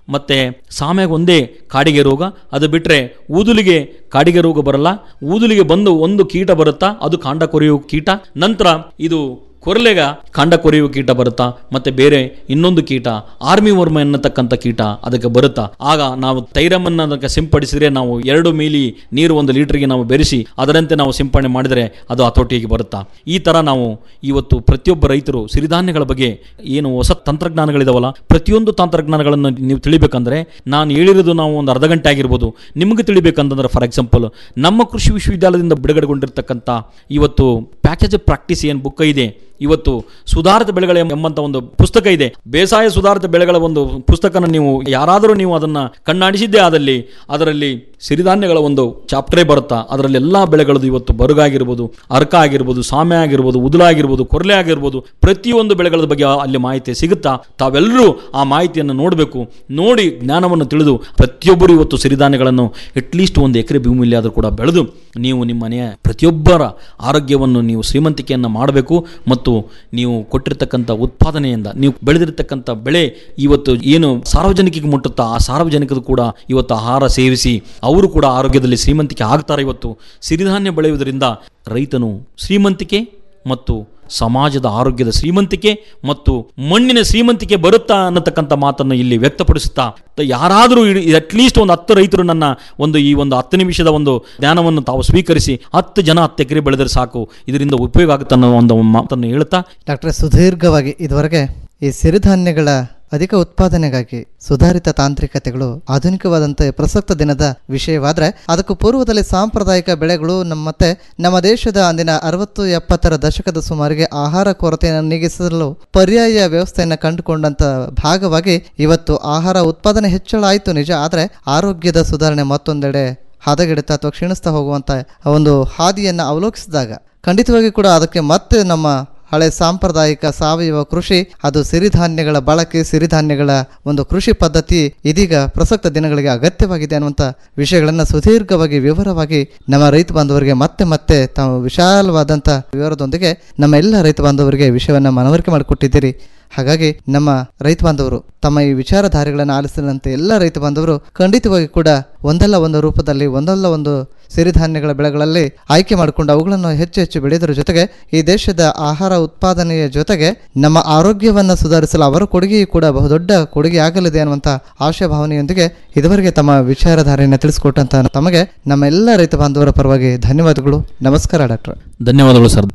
ಮತ್ತು ಸಾಮ್ಯಾಗ ಒಂದೇ ಕಾಡಿಗೆ ರೋಗ ಅದು ಬಿಟ್ಟರೆ ಊದುಲಿಗೆ ಕಾಡಿಗೆ ರೋಗ ಬರಲ್ಲ ಊದುಲಿಗೆ ಬಂದು ಒಂದು ಕೀಟ ಬರುತ್ತಾ ಅದು ಕಾಂಡ ಕೊರೆಯುವ ಕೀಟ ನಂತರ ಇದು ಕೊರಲೆಗ ಕಾಂಡ ಕೊರೆಯುವ ಕೀಟ ಬರುತ್ತಾ ಮತ್ತೆ ಬೇರೆ ಇನ್ನೊಂದು ಕೀಟ ಆರ್ಮಿ ವರ್ಮ ಎನ್ನತಕ್ಕಂಥ ಕೀಟ ಅದಕ್ಕೆ ಬರುತ್ತಾ ಆಗ ನಾವು ತೈರಮನ್ನು ಅದಕ್ಕೆ ಸಿಂಪಡಿಸಿದ್ರೆ ನಾವು ಎರಡು ಮೀಲಿ ನೀರು ಒಂದು ಲೀಟರ್ಗೆ ನಾವು ಬೆರೆಸಿ ಅದರಂತೆ ನಾವು ಸಿಂಪಡಣೆ ಮಾಡಿದರೆ ಅದು ಹತೋಟಿಗೆ ಬರುತ್ತಾ ಈ ಥರ ನಾವು ಇವತ್ತು ಪ್ರತಿಯೊಬ್ಬ ರೈತರು ಸಿರಿಧಾನ್ಯಗಳ ಬಗ್ಗೆ ಏನು ಹೊಸ ತಂತ್ರಜ್ಞಾನಗಳಿದಾವಲ್ಲ ಪ್ರತಿಯೊಂದು ತಂತ್ರಜ್ಞಾನಗಳನ್ನು ನೀವು ತಿಳಿಬೇಕಂದ್ರೆ ನಾನು ಹೇಳಿರೋದು ನಾವು ಒಂದು ಅರ್ಧ ಗಂಟೆ ಆಗಿರ್ಬೋದು ನಿಮಗೆ ತಿಳಿಬೇಕಂತಂದ್ರೆ ಫಾರ್ ಎಕ್ಸಾಂಪಲ್ ನಮ್ಮ ಕೃಷಿ ವಿಶ್ವವಿದ್ಯಾಲಯದಿಂದ ಬಿಡುಗಡೆಗೊಂಡಿರ್ತಕ್ಕಂಥ ಇವತ್ತು ಪ್ಯಾಕೇಜ್ ಪ್ರಾಕ್ಟೀಸ್ ಏನು ಬುಕ್ ಇದೆ ಇವತ್ತು ಸುಧಾರಿತ ಬೆಳೆಗಳ ಎಂಬಂತ ಒಂದು ಪುಸ್ತಕ ಇದೆ ಬೇಸಾಯ ಸುಧಾರಿತ ಬೆಳೆಗಳ ಒಂದು ಪುಸ್ತಕನ ನೀವು ಯಾರಾದರೂ ನೀವು ಅದನ್ನ ಕಣ್ಣಾಡಿಸಿದ್ದೇ ಆದಲ್ಲಿ ಅದರಲ್ಲಿ ಸಿರಿಧಾನ್ಯಗಳ ಒಂದು ಚಾಪ್ಟರೇ ಬರುತ್ತಾ ಅದರಲ್ಲಿ ಎಲ್ಲಾ ಬೆಳೆಗಳದ್ದು ಇವತ್ತು ಬರುಗಾಗಿರ್ಬೋದು ಅರ್ಕ ಆಗಿರ್ಬೋದು ಸಾಮ್ಯ ಆಗಿರ್ಬೋದು ಉದುಲ ಆಗಿರ್ಬೋದು ಕೊರ್ಲೆ ಆಗಿರ್ಬೋದು ಪ್ರತಿಯೊಂದು ಬೆಳೆಗಳ ಬಗ್ಗೆ ಅಲ್ಲಿ ಮಾಹಿತಿ ಸಿಗುತ್ತಾ ತಾವೆಲ್ಲರೂ ಆ ಮಾಹಿತಿಯನ್ನು ನೋಡಬೇಕು ನೋಡಿ ಜ್ಞಾನವನ್ನು ತಿಳಿದು ಪ್ರತಿಯೊಬ್ಬರು ಇವತ್ತು ಸಿರಿಧಾನ್ಯಗಳನ್ನು ಅಟ್ಲೀಸ್ಟ್ ಒಂದು ಎಕರೆ ಭೂಮಿಯಲ್ಲಿ ಆದರೂ ಕೂಡ ಬೆಳೆದು ನೀವು ನಿಮ್ಮ ಮನೆಯ ಪ್ರತಿಯೊಬ್ಬರ ಆರೋಗ್ಯವನ್ನು ನೀವು ಶ್ರೀಮಂತಿಕೆಯನ್ನು ಮಾಡಬೇಕು ಮತ್ತು ನೀವು ಕೊಟ್ಟಿರ್ತಕ್ಕಂಥ ಉತ್ಪಾದನೆಯಿಂದ ನೀವು ಬೆಳೆದಿರ್ತಕ್ಕಂಥ ಬೆಳೆ ಇವತ್ತು ಏನು ಸಾರ್ವಜನಿಕರಿಗೆ ಮುಟ್ಟುತ್ತಾ ಆ ಸಾರ್ವಜನಿಕರು ಕೂಡ ಇವತ್ತು ಆಹಾರ ಸೇವಿಸಿ ಅವರು ಕೂಡ ಆರೋಗ್ಯದಲ್ಲಿ ಶ್ರೀಮಂತಿಕೆ ಆಗ್ತಾರೆ ಇವತ್ತು ಸಿರಿಧಾನ್ಯ ಬೆಳೆಯುವುದರಿಂದ ರೈತನು ಶ್ರೀಮಂತಿಕೆ ಮತ್ತು ಸಮಾಜದ ಆರೋಗ್ಯದ ಶ್ರೀಮಂತಿಕೆ ಮತ್ತು ಮಣ್ಣಿನ ಶ್ರೀಮಂತಿಕೆ ಬರುತ್ತಾ ಅನ್ನತಕ್ಕಂಥ ಮಾತನ್ನು ಇಲ್ಲಿ ವ್ಯಕ್ತಪಡಿಸುತ್ತಾ ತ- ಯಾರಾದರೂ ಅಟ್ಲೀಸ್ಟ್ ಒಂದು ಹತ್ತು ರೈತರು ನನ್ನ ಒಂದು ಈ ಒಂದು ಹತ್ತು ನಿಮಿಷದ ಒಂದು ಜ್ಞಾನವನ್ನು ತಾವು ಸ್ವೀಕರಿಸಿ ಹತ್ತು ಜನ ಹತ್ತು ಎಕರೆ ಬೆಳೆದರೆ ಸಾಕು ಇದರಿಂದ ಉಪಯೋಗ ಆಗುತ್ತೆ ಅನ್ನೋ ಒಂದು ಮಾತನ್ನು ಹೇಳ್ತಾ ಡಾಕ್ಟರ್ ಸುದೀರ್ಘವಾಗಿ ಇದುವರೆಗೆ ಈ ಸಿರಿಧಾನ್ಯಗಳ ಅಧಿಕ ಉತ್ಪಾದನೆಗಾಗಿ ಸುಧಾರಿತ ತಾಂತ್ರಿಕತೆಗಳು ಆಧುನಿಕವಾದಂತೆ ಪ್ರಸಕ್ತ ದಿನದ ವಿಷಯವಾದ್ರೆ ಅದಕ್ಕೂ ಪೂರ್ವದಲ್ಲಿ ಸಾಂಪ್ರದಾಯಿಕ ಬೆಳೆಗಳು ನಮ್ಮ ಮತ್ತೆ ನಮ್ಮ ದೇಶದ ಅಂದಿನ ಅರವತ್ತು ಎಪ್ಪತ್ತರ ದಶಕದ ಸುಮಾರಿಗೆ ಆಹಾರ ಕೊರತೆಯನ್ನು ನೀಗಿಸಲು ಪರ್ಯಾಯ ವ್ಯವಸ್ಥೆಯನ್ನು ಕಂಡುಕೊಂಡಂತ ಭಾಗವಾಗಿ ಇವತ್ತು ಆಹಾರ ಉತ್ಪಾದನೆ ಹೆಚ್ಚಳ ಆಯಿತು ನಿಜ ಆದರೆ ಆರೋಗ್ಯದ ಸುಧಾರಣೆ ಮತ್ತೊಂದೆಡೆ ಹದಗೆಡುತ್ತಾ ಅಥವಾ ಕ್ಷೀಣಿಸ್ತಾ ಹೋಗುವಂತ ಒಂದು ಹಾದಿಯನ್ನು ಅವಲೋಕಿಸಿದಾಗ ಖಂಡಿತವಾಗಿ ಕೂಡ ಅದಕ್ಕೆ ಮತ್ತೆ ನಮ್ಮ ಹಳೆ ಸಾಂಪ್ರದಾಯಿಕ ಸಾವಯವ ಕೃಷಿ ಅದು ಸಿರಿಧಾನ್ಯಗಳ ಬಳಕೆ ಸಿರಿಧಾನ್ಯಗಳ ಒಂದು ಕೃಷಿ ಪದ್ಧತಿ ಇದೀಗ ಪ್ರಸಕ್ತ ದಿನಗಳಿಗೆ ಅಗತ್ಯವಾಗಿದೆ ಅನ್ನುವಂಥ ವಿಷಯಗಳನ್ನು ಸುದೀರ್ಘವಾಗಿ ವಿವರವಾಗಿ ನಮ್ಮ ರೈತ ಬಾಂಧವರಿಗೆ ಮತ್ತೆ ಮತ್ತೆ ತಾವು ವಿಶಾಲವಾದಂಥ ವಿವರದೊಂದಿಗೆ ನಮ್ಮ ಎಲ್ಲ ರೈತ ಬಾಂಧವರಿಗೆ ವಿಷಯವನ್ನು ಮನವರಿಕೆ ಮಾಡಿಕೊಟ್ಟಿದ್ದೀರಿ ಹಾಗಾಗಿ ನಮ್ಮ ರೈತ ಬಾಂಧವರು ತಮ್ಮ ಈ ವಿಚಾರಧಾರೆಗಳನ್ನು ಆಲಿಸಿದಂತೆ ಎಲ್ಲ ರೈತ ಬಾಂಧವರು ಖಂಡಿತವಾಗಿ ಕೂಡ ಒಂದಲ್ಲ ಒಂದು ರೂಪದಲ್ಲಿ ಒಂದಲ್ಲ ಒಂದು ಸಿರಿಧಾನ್ಯಗಳ ಬೆಳೆಗಳಲ್ಲಿ ಆಯ್ಕೆ ಮಾಡಿಕೊಂಡು ಅವುಗಳನ್ನು ಹೆಚ್ಚು ಹೆಚ್ಚು ಬೆಳೆಯುವುದರ ಜೊತೆಗೆ ಈ ದೇಶದ ಆಹಾರ ಉತ್ಪಾದನೆಯ ಜೊತೆಗೆ ನಮ್ಮ ಆರೋಗ್ಯವನ್ನು ಸುಧಾರಿಸಲು ಅವರ ಕೊಡುಗೆಯೂ ಕೂಡ ಬಹುದೊಡ್ಡ ಕೊಡುಗೆ ಆಗಲಿದೆ ಅನ್ನುವಂಥ ಆಶಾಭಾವನೆಯೊಂದಿಗೆ ಇದುವರೆಗೆ ತಮ್ಮ ವಿಚಾರಧಾರೆಯನ್ನು ತಿಳಿಸಿಕೊಟ್ಟಂತ ತಮಗೆ ನಮ್ಮ ಎಲ್ಲ ರೈತ ಬಾಂಧವರ ಪರವಾಗಿ ಧನ್ಯವಾದಗಳು ನಮಸ್ಕಾರ ಡಾಕ್ಟರ್ ಧನ್ಯವಾದಗಳು ಸರ್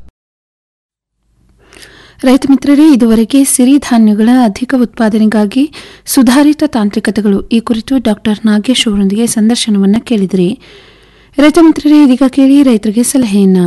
ರೈತ ಮಿತ್ರರೇ ಇದುವರೆಗೆ ಸಿರಿಧಾನ್ಯಗಳ ಅಧಿಕ ಉತ್ಪಾದನೆಗಾಗಿ ಸುಧಾರಿತ ತಾಂತ್ರಿಕತೆಗಳು ಈ ಕುರಿತು ಡಾಕ್ಟರ್ ನಾಗೇಶ್ ಅವರೊಂದಿಗೆ ಸಂದರ್ಶನವನ್ನು ಕೇಳಿದ್ರಿ ರೈತ ಮಿತ್ರರೇ ಇದೀಗ ಕೇಳಿ ರೈತರಿಗೆ ಸಲಹೆಯನ್ನ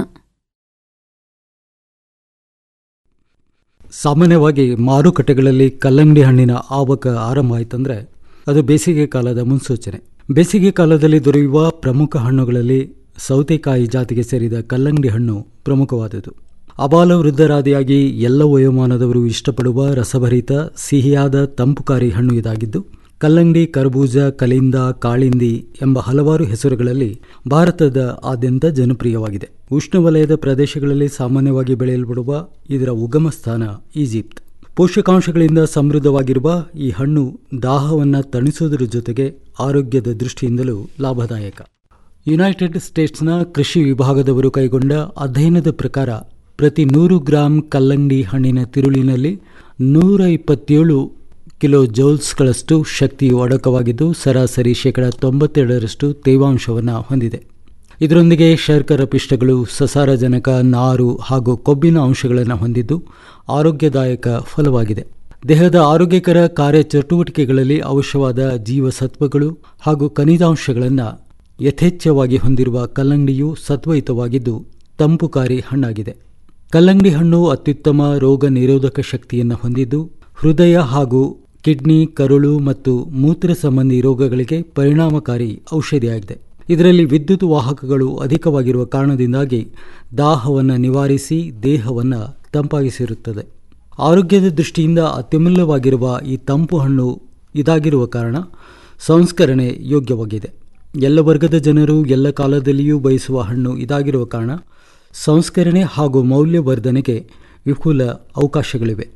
ಸಾಮಾನ್ಯವಾಗಿ ಮಾರುಕಟ್ಟೆಗಳಲ್ಲಿ ಕಲ್ಲಂಗಡಿ ಹಣ್ಣಿನ ಆವಕ ಆರಂಭ ಆಯ್ತಂದ್ರೆ ಅದು ಬೇಸಿಗೆ ಕಾಲದ ಮುನ್ಸೂಚನೆ ಬೇಸಿಗೆ ಕಾಲದಲ್ಲಿ ದೊರೆಯುವ ಪ್ರಮುಖ ಹಣ್ಣುಗಳಲ್ಲಿ ಸೌತೆಕಾಯಿ ಜಾತಿಗೆ ಸೇರಿದ ಕಲ್ಲಂಗಡಿ ಹಣ್ಣು ಪ್ರಮುಖವಾದುದು ಅಬಾಲ ವೃದ್ಧರಾದಿಯಾಗಿ ಎಲ್ಲ ವಯೋಮಾನದವರು ಇಷ್ಟಪಡುವ ರಸಭರಿತ ಸಿಹಿಯಾದ ತಂಪುಕಾರಿ ಹಣ್ಣು ಇದಾಗಿದ್ದು ಕಲ್ಲಂಗಡಿ ಕರ್ಬೂಜ ಕಲಿಂದ ಕಾಳಿಂದಿ ಎಂಬ ಹಲವಾರು ಹೆಸರುಗಳಲ್ಲಿ ಭಾರತದ ಆದ್ಯಂತ ಜನಪ್ರಿಯವಾಗಿದೆ ಉಷ್ಣವಲಯದ ಪ್ರದೇಶಗಳಲ್ಲಿ ಸಾಮಾನ್ಯವಾಗಿ ಬೆಳೆಯಲ್ಪಡುವ ಇದರ ಉಗಮ ಸ್ಥಾನ ಈಜಿಪ್ಟ್ ಪೋಷಕಾಂಶಗಳಿಂದ ಸಮೃದ್ಧವಾಗಿರುವ ಈ ಹಣ್ಣು ದಾಹವನ್ನು ತಣಿಸುವುದರ ಜೊತೆಗೆ ಆರೋಗ್ಯದ ದೃಷ್ಟಿಯಿಂದಲೂ ಲಾಭದಾಯಕ ಯುನೈಟೆಡ್ ಸ್ಟೇಟ್ಸ್ನ ಕೃಷಿ ವಿಭಾಗದವರು ಕೈಗೊಂಡ ಅಧ್ಯಯನದ ಪ್ರಕಾರ ಪ್ರತಿ ನೂರು ಗ್ರಾಂ ಕಲ್ಲಂಗಡಿ ಹಣ್ಣಿನ ತಿರುಳಿನಲ್ಲಿ ನೂರ ಇಪ್ಪತ್ತೇಳು ಕಿಲೋ ಜೌಲ್ಸ್ಗಳಷ್ಟು ಶಕ್ತಿಯು ಅಡಕವಾಗಿದ್ದು ಸರಾಸರಿ ಶೇಕಡ ತೊಂಬತ್ತೆರಡರಷ್ಟು ತೇವಾಂಶವನ್ನು ಹೊಂದಿದೆ ಇದರೊಂದಿಗೆ ಶರ್ಕರ ಪಿಷ್ಟಗಳು ಸಸಾರಜನಕ ನಾರು ಹಾಗೂ ಕೊಬ್ಬಿನ ಅಂಶಗಳನ್ನು ಹೊಂದಿದ್ದು ಆರೋಗ್ಯದಾಯಕ ಫಲವಾಗಿದೆ ದೇಹದ ಆರೋಗ್ಯಕರ ಕಾರ್ಯಚಟುವಟಿಕೆಗಳಲ್ಲಿ ಅವಶ್ಯವಾದ ಜೀವಸತ್ವಗಳು ಹಾಗೂ ಖನಿಜಾಂಶಗಳನ್ನು ಯಥೇಚ್ಛವಾಗಿ ಹೊಂದಿರುವ ಕಲ್ಲಂಗಡಿಯು ಸತ್ವಯುತವಾಗಿದ್ದು ತಂಪುಕಾರಿ ಹಣ್ಣಾಗಿದೆ ಕಲ್ಲಂಗಡಿ ಹಣ್ಣು ಅತ್ಯುತ್ತಮ ರೋಗ ನಿರೋಧಕ ಶಕ್ತಿಯನ್ನು ಹೊಂದಿದ್ದು ಹೃದಯ ಹಾಗೂ ಕಿಡ್ನಿ ಕರುಳು ಮತ್ತು ಮೂತ್ರ ಸಂಬಂಧಿ ರೋಗಗಳಿಗೆ ಪರಿಣಾಮಕಾರಿ ಔಷಧಿಯಾಗಿದೆ ಇದರಲ್ಲಿ ವಿದ್ಯುತ್ ವಾಹಕಗಳು ಅಧಿಕವಾಗಿರುವ ಕಾರಣದಿಂದಾಗಿ ದಾಹವನ್ನು ನಿವಾರಿಸಿ ದೇಹವನ್ನು ತಂಪಾಗಿಸಿರುತ್ತದೆ ಆರೋಗ್ಯದ ದೃಷ್ಟಿಯಿಂದ ಅತ್ಯಮೂಲ್ಯವಾಗಿರುವ ಈ ತಂಪು ಹಣ್ಣು ಇದಾಗಿರುವ ಕಾರಣ ಸಂಸ್ಕರಣೆ ಯೋಗ್ಯವಾಗಿದೆ ಎಲ್ಲ ವರ್ಗದ ಜನರು ಎಲ್ಲ ಕಾಲದಲ್ಲಿಯೂ ಬಯಸುವ ಹಣ್ಣು ಇದಾಗಿರುವ ಕಾರಣ ಸಂಸ್ಕರಣೆ ಹಾಗೂ ಮೌಲ್ಯವರ್ಧನೆಗೆ ವಿಪುಲ ಅವಕಾಶಗಳಿವೆ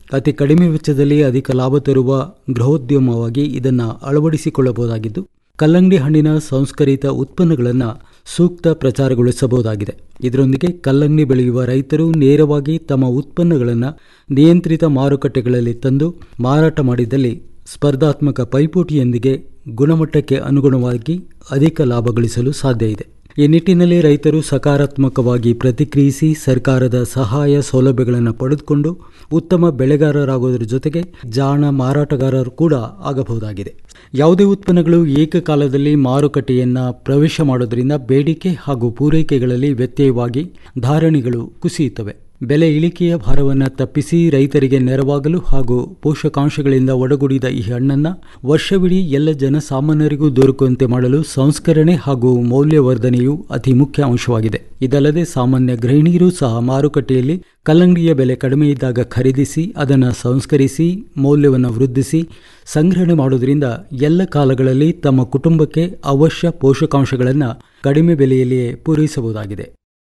ಅತಿ ಕಡಿಮೆ ವೆಚ್ಚದಲ್ಲಿ ಅಧಿಕ ಲಾಭ ತರುವ ಗೃಹೋದ್ಯಮವಾಗಿ ಇದನ್ನು ಅಳವಡಿಸಿಕೊಳ್ಳಬಹುದಾಗಿದ್ದು ಕಲ್ಲಂಗಡಿ ಹಣ್ಣಿನ ಸಂಸ್ಕರಿತ ಉತ್ಪನ್ನಗಳನ್ನು ಸೂಕ್ತ ಪ್ರಚಾರಗೊಳಿಸಬಹುದಾಗಿದೆ ಇದರೊಂದಿಗೆ ಕಲ್ಲಂಗಡಿ ಬೆಳೆಯುವ ರೈತರು ನೇರವಾಗಿ ತಮ್ಮ ಉತ್ಪನ್ನಗಳನ್ನು ನಿಯಂತ್ರಿತ ಮಾರುಕಟ್ಟೆಗಳಲ್ಲಿ ತಂದು ಮಾರಾಟ ಮಾಡಿದಲ್ಲಿ ಸ್ಪರ್ಧಾತ್ಮಕ ಪೈಪೋಟಿಯೊಂದಿಗೆ ಗುಣಮಟ್ಟಕ್ಕೆ ಅನುಗುಣವಾಗಿ ಅಧಿಕ ಲಾಭ ಗಳಿಸಲು ಸಾಧ್ಯ ಇದೆ ಈ ನಿಟ್ಟಿನಲ್ಲಿ ರೈತರು ಸಕಾರಾತ್ಮಕವಾಗಿ ಪ್ರತಿಕ್ರಿಯಿಸಿ ಸರ್ಕಾರದ ಸಹಾಯ ಸೌಲಭ್ಯಗಳನ್ನು ಪಡೆದುಕೊಂಡು ಉತ್ತಮ ಬೆಳೆಗಾರರಾಗುವುದರ ಜೊತೆಗೆ ಜಾಣ ಮಾರಾಟಗಾರರು ಕೂಡ ಆಗಬಹುದಾಗಿದೆ ಯಾವುದೇ ಉತ್ಪನ್ನಗಳು ಏಕಕಾಲದಲ್ಲಿ ಮಾರುಕಟ್ಟೆಯನ್ನು ಪ್ರವೇಶ ಮಾಡೋದರಿಂದ ಬೇಡಿಕೆ ಹಾಗೂ ಪೂರೈಕೆಗಳಲ್ಲಿ ವ್ಯತ್ಯಯವಾಗಿ ಧಾರಣೆಗಳು ಕುಸಿಯುತ್ತವೆ ಬೆಲೆ ಇಳಿಕೆಯ ಭಾರವನ್ನು ತಪ್ಪಿಸಿ ರೈತರಿಗೆ ನೆರವಾಗಲು ಹಾಗೂ ಪೋಷಕಾಂಶಗಳಿಂದ ಒಡಗೂಡಿದ ಈ ಹಣ್ಣನ್ನು ವರ್ಷವಿಡೀ ಎಲ್ಲ ಜನಸಾಮಾನ್ಯರಿಗೂ ದೊರಕುವಂತೆ ಮಾಡಲು ಸಂಸ್ಕರಣೆ ಹಾಗೂ ಮೌಲ್ಯವರ್ಧನೆಯು ಅತಿ ಮುಖ್ಯ ಅಂಶವಾಗಿದೆ ಇದಲ್ಲದೆ ಸಾಮಾನ್ಯ ಗೃಹಿಣಿಯರು ಸಹ ಮಾರುಕಟ್ಟೆಯಲ್ಲಿ ಕಲ್ಲಂಗಡಿಯ ಬೆಲೆ ಕಡಿಮೆ ಇದ್ದಾಗ ಖರೀದಿಸಿ ಅದನ್ನು ಸಂಸ್ಕರಿಸಿ ಮೌಲ್ಯವನ್ನು ವೃದ್ಧಿಸಿ ಸಂಗ್ರಹಣೆ ಮಾಡುವುದರಿಂದ ಎಲ್ಲ ಕಾಲಗಳಲ್ಲಿ ತಮ್ಮ ಕುಟುಂಬಕ್ಕೆ ಅವಶ್ಯ ಪೋಷಕಾಂಶಗಳನ್ನು ಕಡಿಮೆ ಬೆಲೆಯಲ್ಲಿಯೇ ಪೂರೈಸಬಹುದಾಗಿದೆ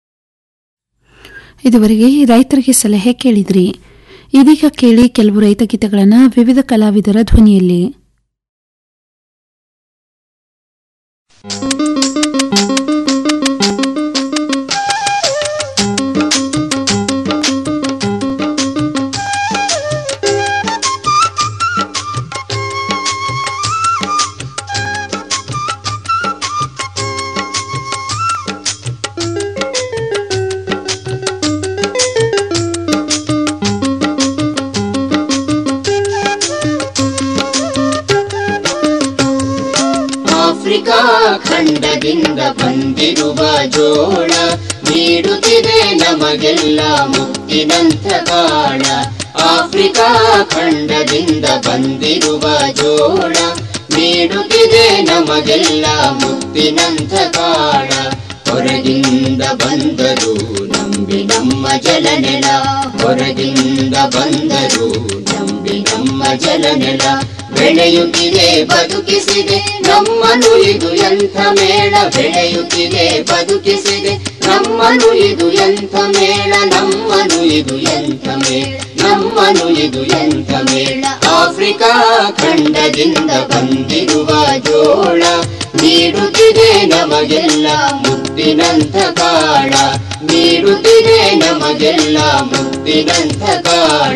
ಇದುವರೆಗೆ ರೈತರಿಗೆ ಸಲಹೆ ಕೇಳಿದ್ರಿ ಇದೀಗ ಕೇಳಿ ಕೆಲವು ರೈತ ಗೀತೆಗಳನ್ನು ವಿವಿಧ ಕಲಾವಿದರ ಧ್ವನಿಯಲ್ಲಿ ಆಫ್ರಿಕಾ ಖಂಡದಿಂದ ಬಂದಿರುವ ಜೋಳ ನೀಡುತ್ತಿದೆ ನಮಗೆಲ್ಲ ಮುಕ್ತಿನಂತ ಕಾಳ ಆಫ್ರಿಕಾ ಖಂಡದಿಂದ ಬಂದಿರುವ ಜೋಳ ನೀಡುತ್ತಿದೆ ನಮಗೆಲ್ಲ ಮುಕ್ತಿನಂತ ಕಾಳ ಹೊರಗಿಂದ ಬಂದರು ನಂಬಿ ನಮ್ಮ ಜಲನೆಲ ಹೊರಗಿಂದ ಬಂದರು ನಂಬಿ ನಮ್ಮ ಜಲನೆಲ ಬೆಳೆಯುತ್ತಿದೆ ಬದುಕಿಸಿದೆ ನಮ್ಮನು ಇದು ಎಂಥ ಮೇಳ ಬೆಳೆಯುತ್ತಿದೆ ಬದುಕಿಸಿದೆ ನಮ್ಮನು ಇದು ಎಂಥ ಮೇಳ ನಮ್ಮನು ಇದು ಎಂಥ ಮೇಳ ನಮ್ಮನು ಇದು ಎಂಥ ಮೇಳ ಆಫ್ರಿಕಾ ಖಂಡದಿಂದ ಬಂದಿರುವ ಜೋಳ ನೀಡುತ್ತಿದೆ ನಮಗೆಲ್ಲ ಮುತ್ತಿನಂಥ ಕಾಳ ನೀಡುತ್ತಿದೆ ನಮಗೆಲ್ಲ ಮುತ್ತಿನಂಥ ಕಾಳ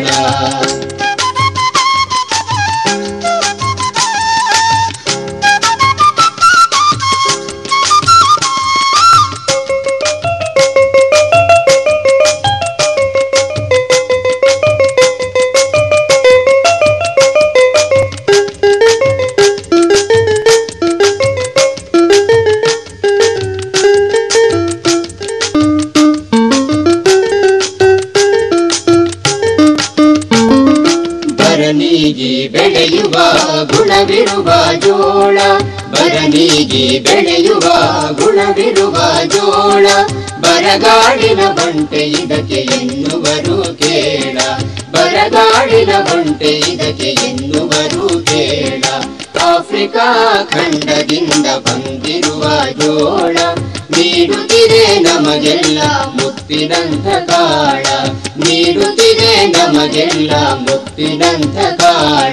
ಬರನಿಗೆ ಬೆಳೆಯುವ ಗುಣವಿರುವ ಜೋಳ ಬರನಿಗೆ ಬೆಳೆಯುವ ಗುಣವಿರುವ ಜೋಳ ಬರಗಾಡಿನ ಬಂಟೆ ಇದಕ್ಕೆ ಎನ್ನುವರು ಕೇಳ ಬರಗಾಡಿನ ಬಂಟೆ ಇದಕ್ಕೆ ಎನ್ನುವರು ಕೇಳ ಆಫ್ರಿಕಾ ಖಂಡದಿಂದ ಬಂದಿರುವ ಜೋಳ ನೀಡುತ್ತಿದೆ ನಮಗೆಲ್ಲ ಮುತ್ತಿನಂಥ ಕಾಳ ನೀಡುತ್ತಿದೆ ನಮಗೆಲ್ಲ ಮುತ್ತಿನಂಥ ಕಾಳ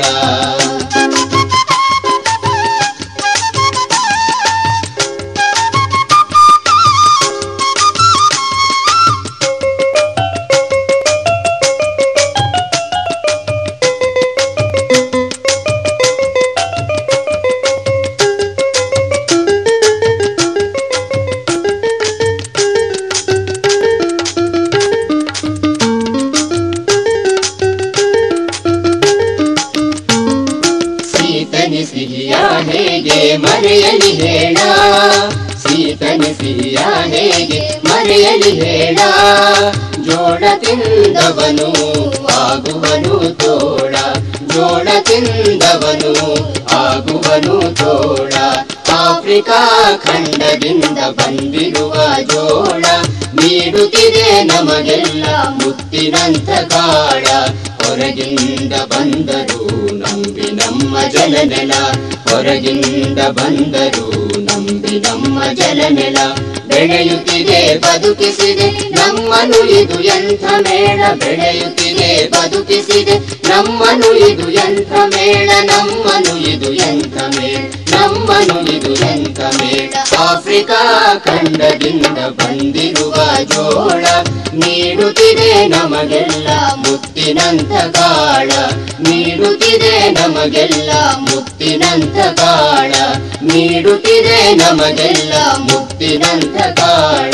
ಸೀತನಿ ಸಿಹಿಯ ಹೇಗೆ ಮರೆಯಲಿ ಹೇಳ ಸೀತನಿ ಸಿಹಿಯ ಹೇಗೆ ಮರೆಯಲಿ ಹೇಳ ಜೋಳ ತಿಂದವನು ಆಗುವನು ತೋಳ ಜೋಳ ತಿಂದವನು ಆಗುವನು ತೋಳ ಆಫ್ರಿಕಾ ಖಂಡದಿಂದ ಬಂದಿರುವ ಜೋಳ ನೀಡುತ್ತಿದೆ ನಮಗೆಲ್ಲ ಮುತ್ತಿನಂತ ಕಾಳ ಹೊರಗಿಂದ ಬಂದರು ನಂಬಿ ನಮ್ಮ ಜಲನೆಲ ಹೊರಗಿಂದ ಬಂದರು ನಂಬಿ ನಮ್ಮ ಜಲನೆಲ ಬೆಳೆಯುತ್ತಿದೆ ಬದುಕಿಸಿದೆ ನಮ್ಮನು ಇದು ಎಂಥ ಮೇಳ ಬೆಳೆಯುತ್ತಿದೆ ಬದುಕಿಸಿದೆ ನಮ್ಮನು ಇದು ಎಂಥ ಮೇಳ ನಮ್ಮನು ಇದು ಎಂಥ ಮೇಳ ನಮ್ಮನು ಇದು ಎಂಥ ಮೇಳ ಆಫ್ರಿಕಾ ಖಂಡದಿಂದ ಬಂದಿರುವ ಜೋಳ ನೀಡುತ್ತಿದೆ ನಮಗೆಲ್ಲ ಮುತ್ತಿನಂತ ಕಾಳ ನೀಡುತ್ತಿದೆ ನಮಗೆಲ್ಲ ಮುತ್ತಿನಂತ ಕಾಳ ನೀಡುತ್ತಿದೆ ನಮಗೆಲ್ಲ ಮುತ್ತಿನಂತ ಕಾಳ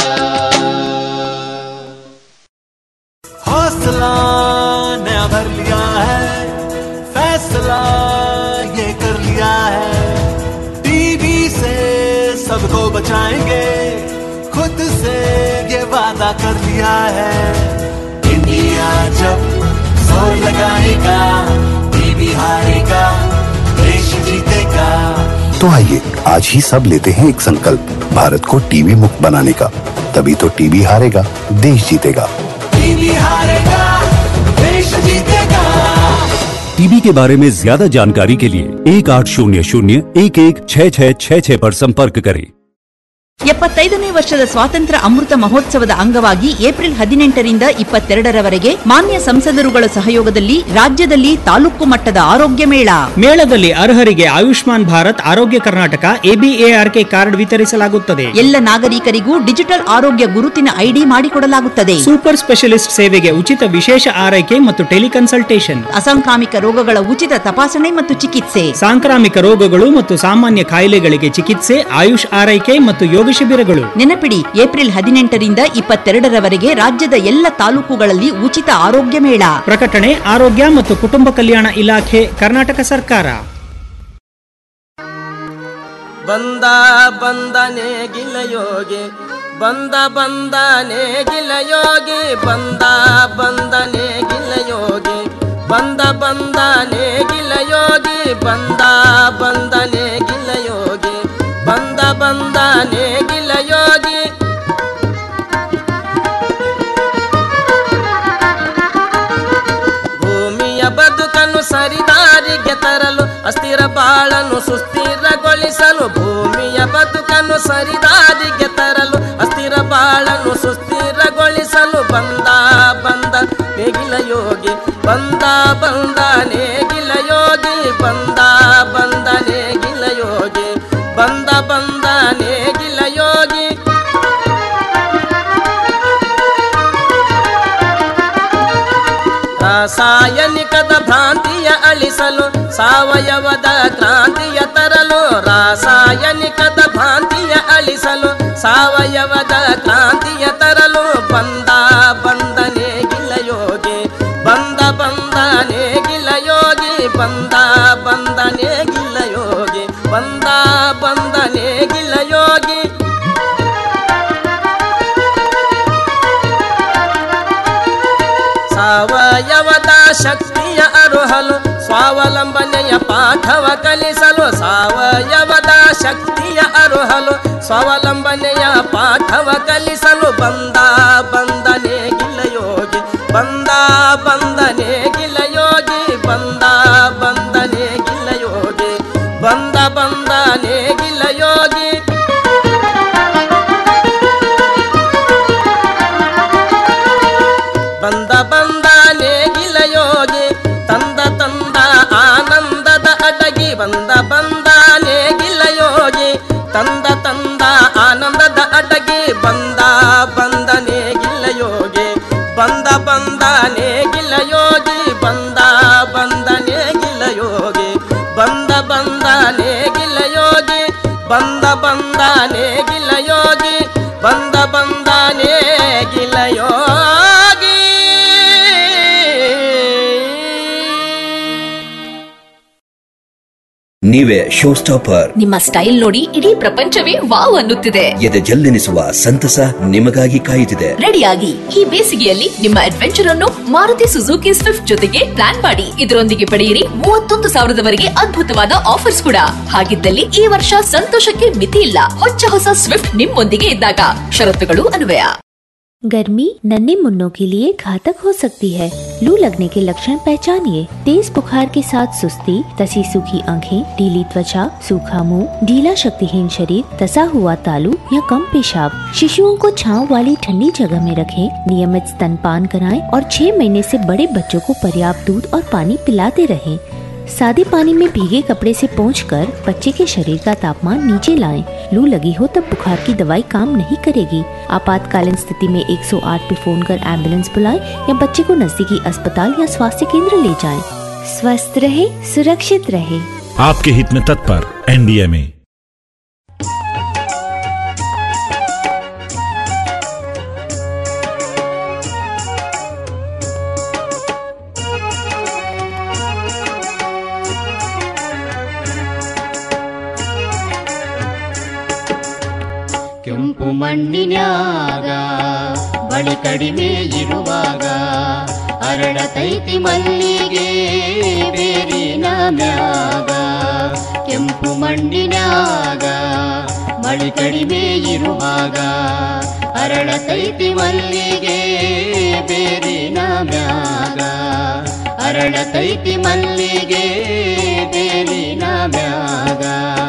हौसला नया भर लिया है फैसला ये कर लिया है टीवी से सबको बचाएंगे खुद से ये वादा कर लिया है इंडिया जब जोर लगाएगा टीवी हारेगा देश जीतेगा तो आइए आज ही सब लेते हैं एक संकल्प भारत को टीवी मुक्त बनाने का तभी तो टीवी हारेगा देश जीतेगा टीवी हारेगा देश जीतेगा टीबी के बारे में ज्यादा जानकारी के लिए एक आठ शून्य शून्य एक एक छः छः छः छः पर संपर्क करें ಎಪ್ಪತ್ತೈದನೇ ವರ್ಷದ ಸ್ವಾತಂತ್ರ್ಯ ಅಮೃತ ಮಹೋತ್ಸವದ ಅಂಗವಾಗಿ ಏಪ್ರಿಲ್ ಹದಿನೆಂಟರಿಂದ ಇಪ್ಪತ್ತೆರಡರವರೆಗೆ ಮಾನ್ಯ ಸಂಸದರುಗಳ ಸಹಯೋಗದಲ್ಲಿ ರಾಜ್ಯದಲ್ಲಿ ತಾಲೂಕು ಮಟ್ಟದ ಆರೋಗ್ಯ ಮೇಳ ಮೇಳದಲ್ಲಿ ಅರ್ಹರಿಗೆ ಆಯುಷ್ಮಾನ್ ಭಾರತ್ ಆರೋಗ್ಯ ಕರ್ನಾಟಕ ಎಬಿಎಆರ್ಕೆ ಕಾರ್ಡ್ ವಿತರಿಸಲಾಗುತ್ತದೆ ಎಲ್ಲ ನಾಗರಿಕರಿಗೂ ಡಿಜಿಟಲ್ ಆರೋಗ್ಯ ಗುರುತಿನ ಐಡಿ ಮಾಡಿಕೊಡಲಾಗುತ್ತದೆ ಸೂಪರ್ ಸ್ಪೆಷಲಿಸ್ಟ್ ಸೇವೆಗೆ ಉಚಿತ ವಿಶೇಷ ಆರೈಕೆ ಮತ್ತು ಟೆಲಿಕನ್ಸಲ್ಟೇಷನ್ ಅಸಾಂಕ್ರಾಮಿಕ ರೋಗಗಳ ಉಚಿತ ತಪಾಸಣೆ ಮತ್ತು ಚಿಕಿತ್ಸೆ ಸಾಂಕ್ರಾಮಿಕ ರೋಗಗಳು ಮತ್ತು ಸಾಮಾನ್ಯ ಕಾಯಿಲೆಗಳಿಗೆ ಚಿಕಿತ್ಸೆ ಆಯುಷ್ ಆರೈಕೆ ಮತ್ತು ಯೋಗ ಶಿಬಿರಗಳು ನೆನಪಿಡಿ ಏಪ್ರಿಲ್ ಹದಿನೆಂಟರಿಂದ ಇಪ್ಪತ್ತೆರಡರವರೆಗೆ ರಾಜ್ಯದ ಎಲ್ಲ ತಾಲೂಕುಗಳಲ್ಲಿ ಉಚಿತ ಆರೋಗ್ಯ ಮೇಳ ಪ್ರಕಟಣೆ ಆರೋಗ್ಯ ಮತ್ತು ಕುಟುಂಬ ಕಲ್ಯಾಣ ಇಲಾಖೆ ಕರ್ನಾಟಕ ಸರ್ಕಾರ ಬಂದ ಬಂದನೆ ಗಿಲಯೋಗಿ ಬಂದ ಬಂದನೆ ಗಿಲಯೋಗಿ ಬಂದ ಬಂದನೆ ಗಿಲಯೋಗಿ ಬಂದ ಬಂದನೆ ಗಿಲಯೋಗಿ ಬಂದ ಬಂದನೆ ಗಿಲಯೋಗಿ ಬಂದ ಬಂದನೆ ಗಿಲಯೋಗಿ ಭೂಮಿಯ ಬದುಕನ್ನು ಸರಿದಾರಿಗೆ ತರಲು ಅಸ್ಥಿರ ಬಾಳನ್ನು ಸುಸ್ಥಿರಗೊಳಿಸಲು ಭೂಮಿಯ ಬದುಕನ್ನು ಸರಿದಾರಿಗೆ ತರಲು ಅಸ್ಥಿರ ಬಾಳನ್ನು ಸುಸ್ಥಿರಗೊಳಿಸಲು ಬಂದ ಬಂದ ನೇಗಿಲ ಯೋಗಿ ಬಂದ ಬಂದ ನೇಗಿಲ ಯೋಗಿ ಬಂದ ಬಂದ ನೇಗಿಲ ಯೋಗಿ ಬಂದ ಬಂದ ನೇಗಿಲ ಯೋಗಿ ರಾಸಾಯನಿಕದ ಭ್ರಾಂತಿಯ ಅಳಿಸಲು ಸಾವಯವದ ಕ್ರಾಂತಿಯ ತರಲು ರಾಸಾಯನಿಕದ ಭ್ರಾಂತಿಯ ಅಳಿಸಲು ಸಾವಯವದ ಕ್ರಾಂತಿಯ ತರಲು ಬಂದ ಬಂದನೆ ಗಿಲಯೋಗಿ ಬಂದ ಬಂದನೆ ಗಿಲಯೋಗಿ ಬಂದ ಬಂದನೆ ಗಿಲಯೋಗಿ ಬಂದ ಬಂದನೆ ಗಿಲಯೋಗಿ ಸಾವಯವದ ಶಕ್ತಿಯ ಅರುಹಲು ಸ್ವಾವಲಂಬನೆಯ ಪಾಠವ ಕಲಿಸಲು ಸಾವಯವದ ಶಕ್ತಿಯ ಅರುಹಲು ಸ್ವಾವಲಂಬನೆಯ ಪಾಠವ ಕಲಿಸಲು ಬಂದ ಬಂದನೆ ಗಿಲಯೋಗಿ ಬಂದ ಬಂದನೆ ಗಿಲಯೋಗಿ ಬಂದ ಬಂದನೆ ಗಿಲಯೋಗಿ ಬಂದ ಬಂದನೆ ಗಿಲಯೋಗಿ ಬಂದ ಬಂದ ನೇಗಿಲ ಯೋಗಿ ತಂದ ತಂದ ಆನಂದದ ಅಡಗಿ ಬಂದ ಬಂದ ನೇಗಿಲ ಯೋಗಿ ತಂದ ತಂದ ಆನಂದದ ಅಡಗಿ ಬಂದ ಬಂದ ನೇಗಿಲ ಯೋಗಿ ಬಂದ ಬಂದ ನೇಗಿಲ ಯೋಗಿ ಬಂದ ಬಂದ ನೇಗಿಲ ಯೋಗಿ ಬಂದ ಬಂದ ನೇಗಿಲ ಯೋಗಿ ಬಂದ ಬಂದ ನೇಗಿಲ ಯೋಗಿ ಬಂದ ಬಂದ ನೇಗಿಲ ಯೋಗಿ ನೀವೇ ಶೋ ಸ್ಟಾಪರ್ ನಿಮ್ಮ ಸ್ಟೈಲ್ ನೋಡಿ ಇಡೀ ಪ್ರಪಂಚವೇ ವಾವ್ ಅನ್ನುತ್ತಿದೆ ಎದೆ ಜಲ್ಲೆನಿಸುವ ಸಂತಸ ನಿಮಗಾಗಿ ಕಾಯುತ್ತಿದೆ ರೆಡಿಯಾಗಿ ಈ ಬೇಸಿಗೆಯಲ್ಲಿ ನಿಮ್ಮ ಅಡ್ವೆಂಚರ್ ಅನ್ನು ಮಾರುತಿ ಸುಜುಕಿ ಸ್ವಿಫ್ಟ್ ಜೊತೆಗೆ ಪ್ಲಾನ್ ಮಾಡಿ ಇದರೊಂದಿಗೆ ಪಡೆಯಿರಿ ಮೂವತ್ತೊಂದು ಸಾವಿರದವರೆಗೆ ಅದ್ಭುತವಾದ ಆಫರ್ಸ್ ಕೂಡ ಹಾಗಿದ್ದಲ್ಲಿ ಈ ವರ್ಷ ಸಂತೋಷಕ್ಕೆ ಮಿತಿ ಇಲ್ಲ ಹೊಚ್ಚ ಹೊಸ ಸ್ವಿಫ್ಟ್ ನಿಮ್ಮೊಂದಿಗೆ ಇದ್ದಾಗ ಷರತ್ತುಗಳು ಅನ್ವಯ गर्मी नन्हे मुन्नों के लिए घातक हो सकती है लू लगने के लक्षण पहचानिए तेज बुखार के साथ सुस्ती तसी सूखी आंखें ढीली त्वचा सूखा मुंह ढीला शक्तिहीन शरीर तसा हुआ तालू या कम पेशाब शिशुओं को छांव वाली ठंडी जगह में रखें नियमित स्तनपान कराएं और छह महीने से बड़े बच्चों को पर्याप्त दूध और पानी पिलाते रहें सादे पानी में भीगे कपड़े से पोंछकर बच्चे के शरीर का तापमान नीचे लाएं। लू लगी हो तब बुखार की दवाई काम नहीं करेगी आपातकालीन स्थिति में 108 पे फोन कर एम्बुलेंस बुलाएं या बच्चे को नजदीकी अस्पताल या स्वास्थ्य केंद्र ले जाएं। स्वस्थ रहे सुरक्षित रहे आपके हित में तत्पर एनडीएमए ಕೆಂಪು ಮಣ್ಣಿನ್ಯಾಗ ಬಳಿ ಕಡಿಮೆ ಇರುವಾಗ ಅರಳತೈತಿ ಮಲ್ಲಿಗೆ ಬೇರಿನ ಮ್ಯಾಗ ಕೆಂಪು ಮಣ್ಣಿನ್ಯಾಗ ಮಳಿ ಕಡಿಮೆ ಇರುವಾಗ ಅರಳತೈತಿ ಮಲ್ಲಿಗೆ ಬೇರಿನ ಮ್ಯಾಗ ಅರಳತೈತಿ ಮಲ್ಲಿಗೆ ಬೇರಿನ ಮ್ಯಾಗ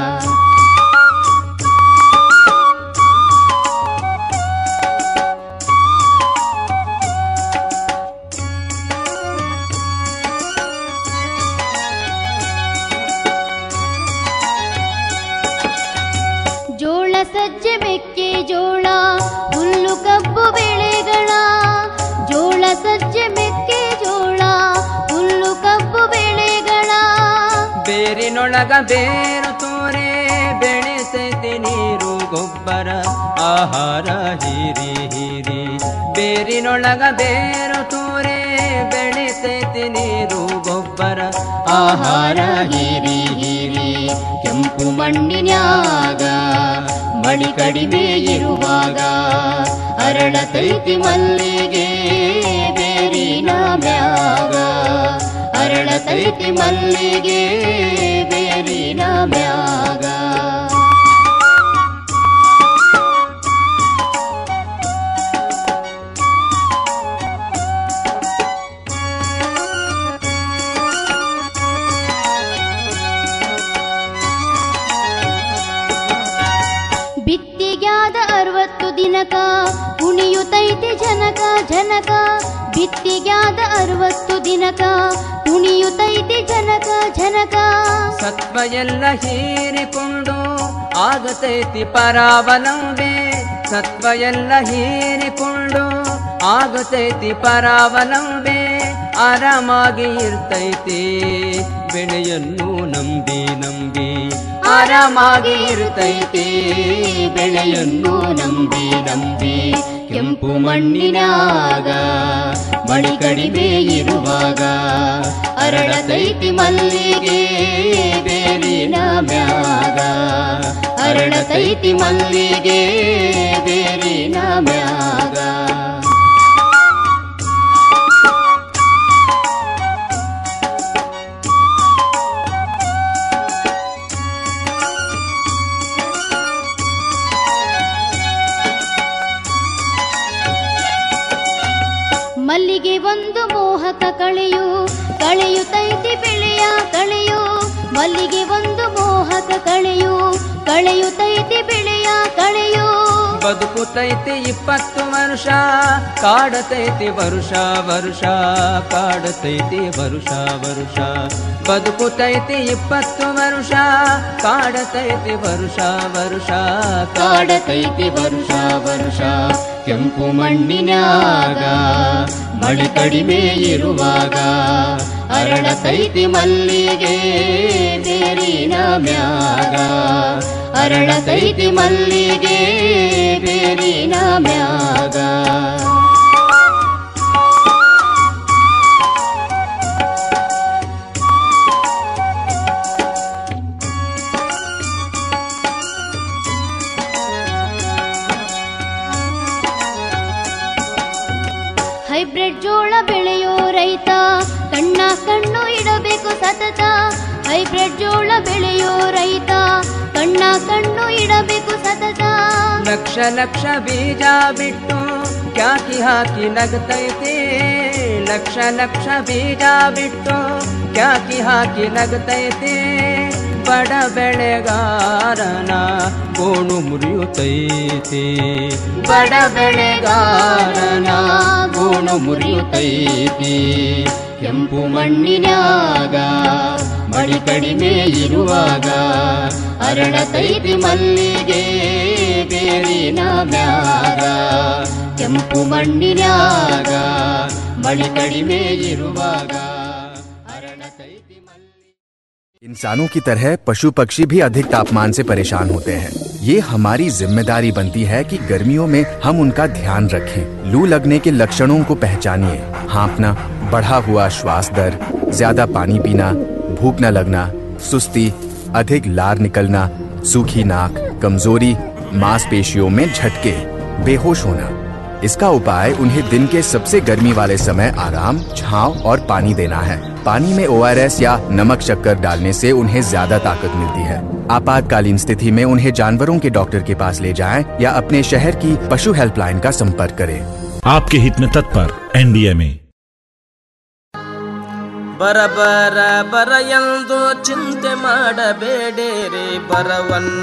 ಜೋಳ ಸಜ್ಜೆ ಮೆಕ್ಕೆ ಜೋಳ ಹುಲ್ಲು ಕಬ್ಬು ಬೆಳೆಗಳ ಜೋಳ ಸಜ್ಜೆ ಮೆಕ್ಕೆ ಜೋಳ ಹುಲ್ಲು ಕಬ್ಬು ಬೆಳೆಗಳ ಬೇರಿನೊಳಗ ಬೇರು ತೋರೆ ಬೆಳೆಸೈತಿ ನೀರು ಗೊಬ್ಬರ ಆಹಾರ ಹೀರಿ ಹೀರಿ ಬೇರಿನೊಳಗ ಬೇರು ತೋರೆ ಬೆಳೆಸೈತಿ ನೀರು ಗೊಬ್ಬರ ಆಹಾರ ಹೀರಿ ಹೀರಿ ಕೆಂಪು ಮಣ್ಣಿನ್ಯಾಗ ಮಳಿ ಕಡಿಮೆ ಇರುವಾಗ ಅರಳತೈತಿ ಮಲ್ಲಿಗೆ ಬೇರಿನ ಮ್ಯಾಗ ಅರಳತೈತಿ ಮಲ್ಲಿಗೆ ಬೇರಿನ ಮ್ಯಾಗ ಬಿತ್ತಿಗ್ಯಾದ ಅರವತ್ತು ದಿನಕ ಕುಣಿಯುತ್ತೈತಿ ಜನಕ ಜನಕ ಬಿತ್ತಿಗ್ಯಾದ ಅರವತ್ತು ದಿನಕ ಕುಣಿಯುತ್ತೈತಿ ಜನಕ ಜನಕ ಸತ್ವ ಎಲ್ಲ ಹೀರಿಕೊಂಡು ಆಗತೈತಿ ಪರಾವಲಂಬೆ ಸತ್ವ ಎಲ್ಲ ಹೀರಿಕೊಂಡು ಆಗತೈತಿ ಪರಾವಲಂಬೆ ಆರಾಮಾಗಿ ಇರ್ತೈತಿ ಬೆಳೆಯನ್ನು ನಂಬಿ ನಂಬಿ ಆರಾಮಾಗಿ ಇರ್ತೈತಿ ಬೆಳೆಯನ್ನು ನಂಬಿ ನಂಬಿ ಕೆಂಪು ಮಣ್ಣಿನಾಗ ಮಳಿ ಕಡಿಮೆ ಇರುವಾಗ ಅರಳತೈತಿ ಮಲ್ಲಿಗೆ ಬೇರಿನ ಮ್ಯಾಗ ಅರಳತೈತಿ ಮಲ್ಲಿಗೆ ಬೇರಿನ ಮ್ಯಾಗ ಮಲ್ಲಿಗೆ ಒಂದು ಮೋಹಕ ಕಳೆಯು ಕಳೆಯುತ್ತೈತಿ ಬೆಳೆಯ ಕಳೆಯು ಮಲ್ಲಿಗೆ ಒಂದು ಮೋಹಕ ಕಳೆಯು ಕಳೆಯುತ್ತೈತಿ ಬೆಳೆಯ ಕಳೆಯು ಬದುಕುತೈತಿ ಇಪ್ಪತ್ತು ವರ್ಷ ಕಾಡತೈತಿ ವರುಷ ವರುಷ ಕಾಡತೈತಿ ವರುಷ ವರುಷ ಬದುಕುತೈತಿ ಇಪ್ಪತ್ತು ವರ್ಷ ಕಾಡತೈತಿ ವರುಷ ವರುಷ ಕಾಡತೈತಿ ವರುಷ ವರುಷ ಕೆಂಪು ಮಣ್ಣಿನ್ಯಾಗ ಮಳಿ ಕಡಿಮೆ ಇರುವಾಗ ಅರಳತೈತಿ ಮಲ್ಲಿಗೆ ಬೇರಿನ ಮ್ಯಾಗ ಅರಳತೈತಿ ಮಲ್ಲಿಗೆ ಬೇರಿನ ಮ್ಯಾಗ ಹೈಬ್ರಿಡ್ ಜೋಳ ಬೆಳೆಯೋ ರೈತ ಕಣ್ಣ ಕಣ್ಣು ಇಡಬೇಕು ಸತತ ಹೈಬ್ರಿಡ್ ಜೋಳ ಬೆಳೆಯೋ ರೈತ ಕಣ್ಣ ಕಣ್ಣು ಇಡಬೇಕು ಸತತ ಲಕ್ಷ ಲಕ್ಷ ಬೀಜ ಬಿಟ್ಟು ಕ್ಯಾಕಿ ಹಾಕಿ ನಗತೈತಿ ಲಕ್ಷ ಲಕ್ಷ ಬೀಜ ಬಿಟ್ಟು ಕ್ಯಾಕಿ ಹಾಕಿ ನಗತೈತಿ ಬಡ ಬೆಳೆಗಾರನ ಗೋಣು ಮುರಿಯುತ್ತೈತಿ ಬಡ ಬೆಳೆಗಾರನ ಗೋಣು ಮುರಿಯುತ್ತೈತಿ ಕೆಂಪು ಮಣ್ಣಿನ್ಯಾಗ ಮಳಿ ಕಡಿಮೆ ಇರುವಾಗ ಅರಳತೈತಿ ಮಲ್ಲಿಗೆ ಬೇರಿನ ಮ್ಯಾಗ ಕೆಂಪು ಮಣ್ಣಿನ್ಯಾಗ ಮಳಿ ಕಡಿಮೆ ಇರುವಾಗ इंसानों की तरह पशु पक्षी भी अधिक तापमान से परेशान होते हैं ये हमारी जिम्मेदारी बनती है कि गर्मियों में हम उनका ध्यान रखें लू लगने के लक्षणों को पहचानिए हाँपना बढ़ा हुआ श्वास दर ज्यादा पानी पीना भूख न लगना सुस्ती अधिक लार निकलना सूखी नाक कमजोरी मांसपेशियों में झटके बेहोश होना इसका उपाय उन्हें दिन के सबसे गर्मी वाले समय आराम छांव और पानी देना है पानी में ओ या नमक शक्कर डालने से उन्हें ज्यादा ताकत मिलती है आपातकालीन स्थिति में उन्हें जानवरों के डॉक्टर के पास ले जाएं या अपने शहर की पशु हेल्पलाइन का संपर्क करें आपके हित में तत्पर एनडीएमए ಬರ ಬರ ಬರ ಎಂದು ಚಿಂತೆ ಮಾಡಬೇಡಿರಿ ಬರವನ್ನ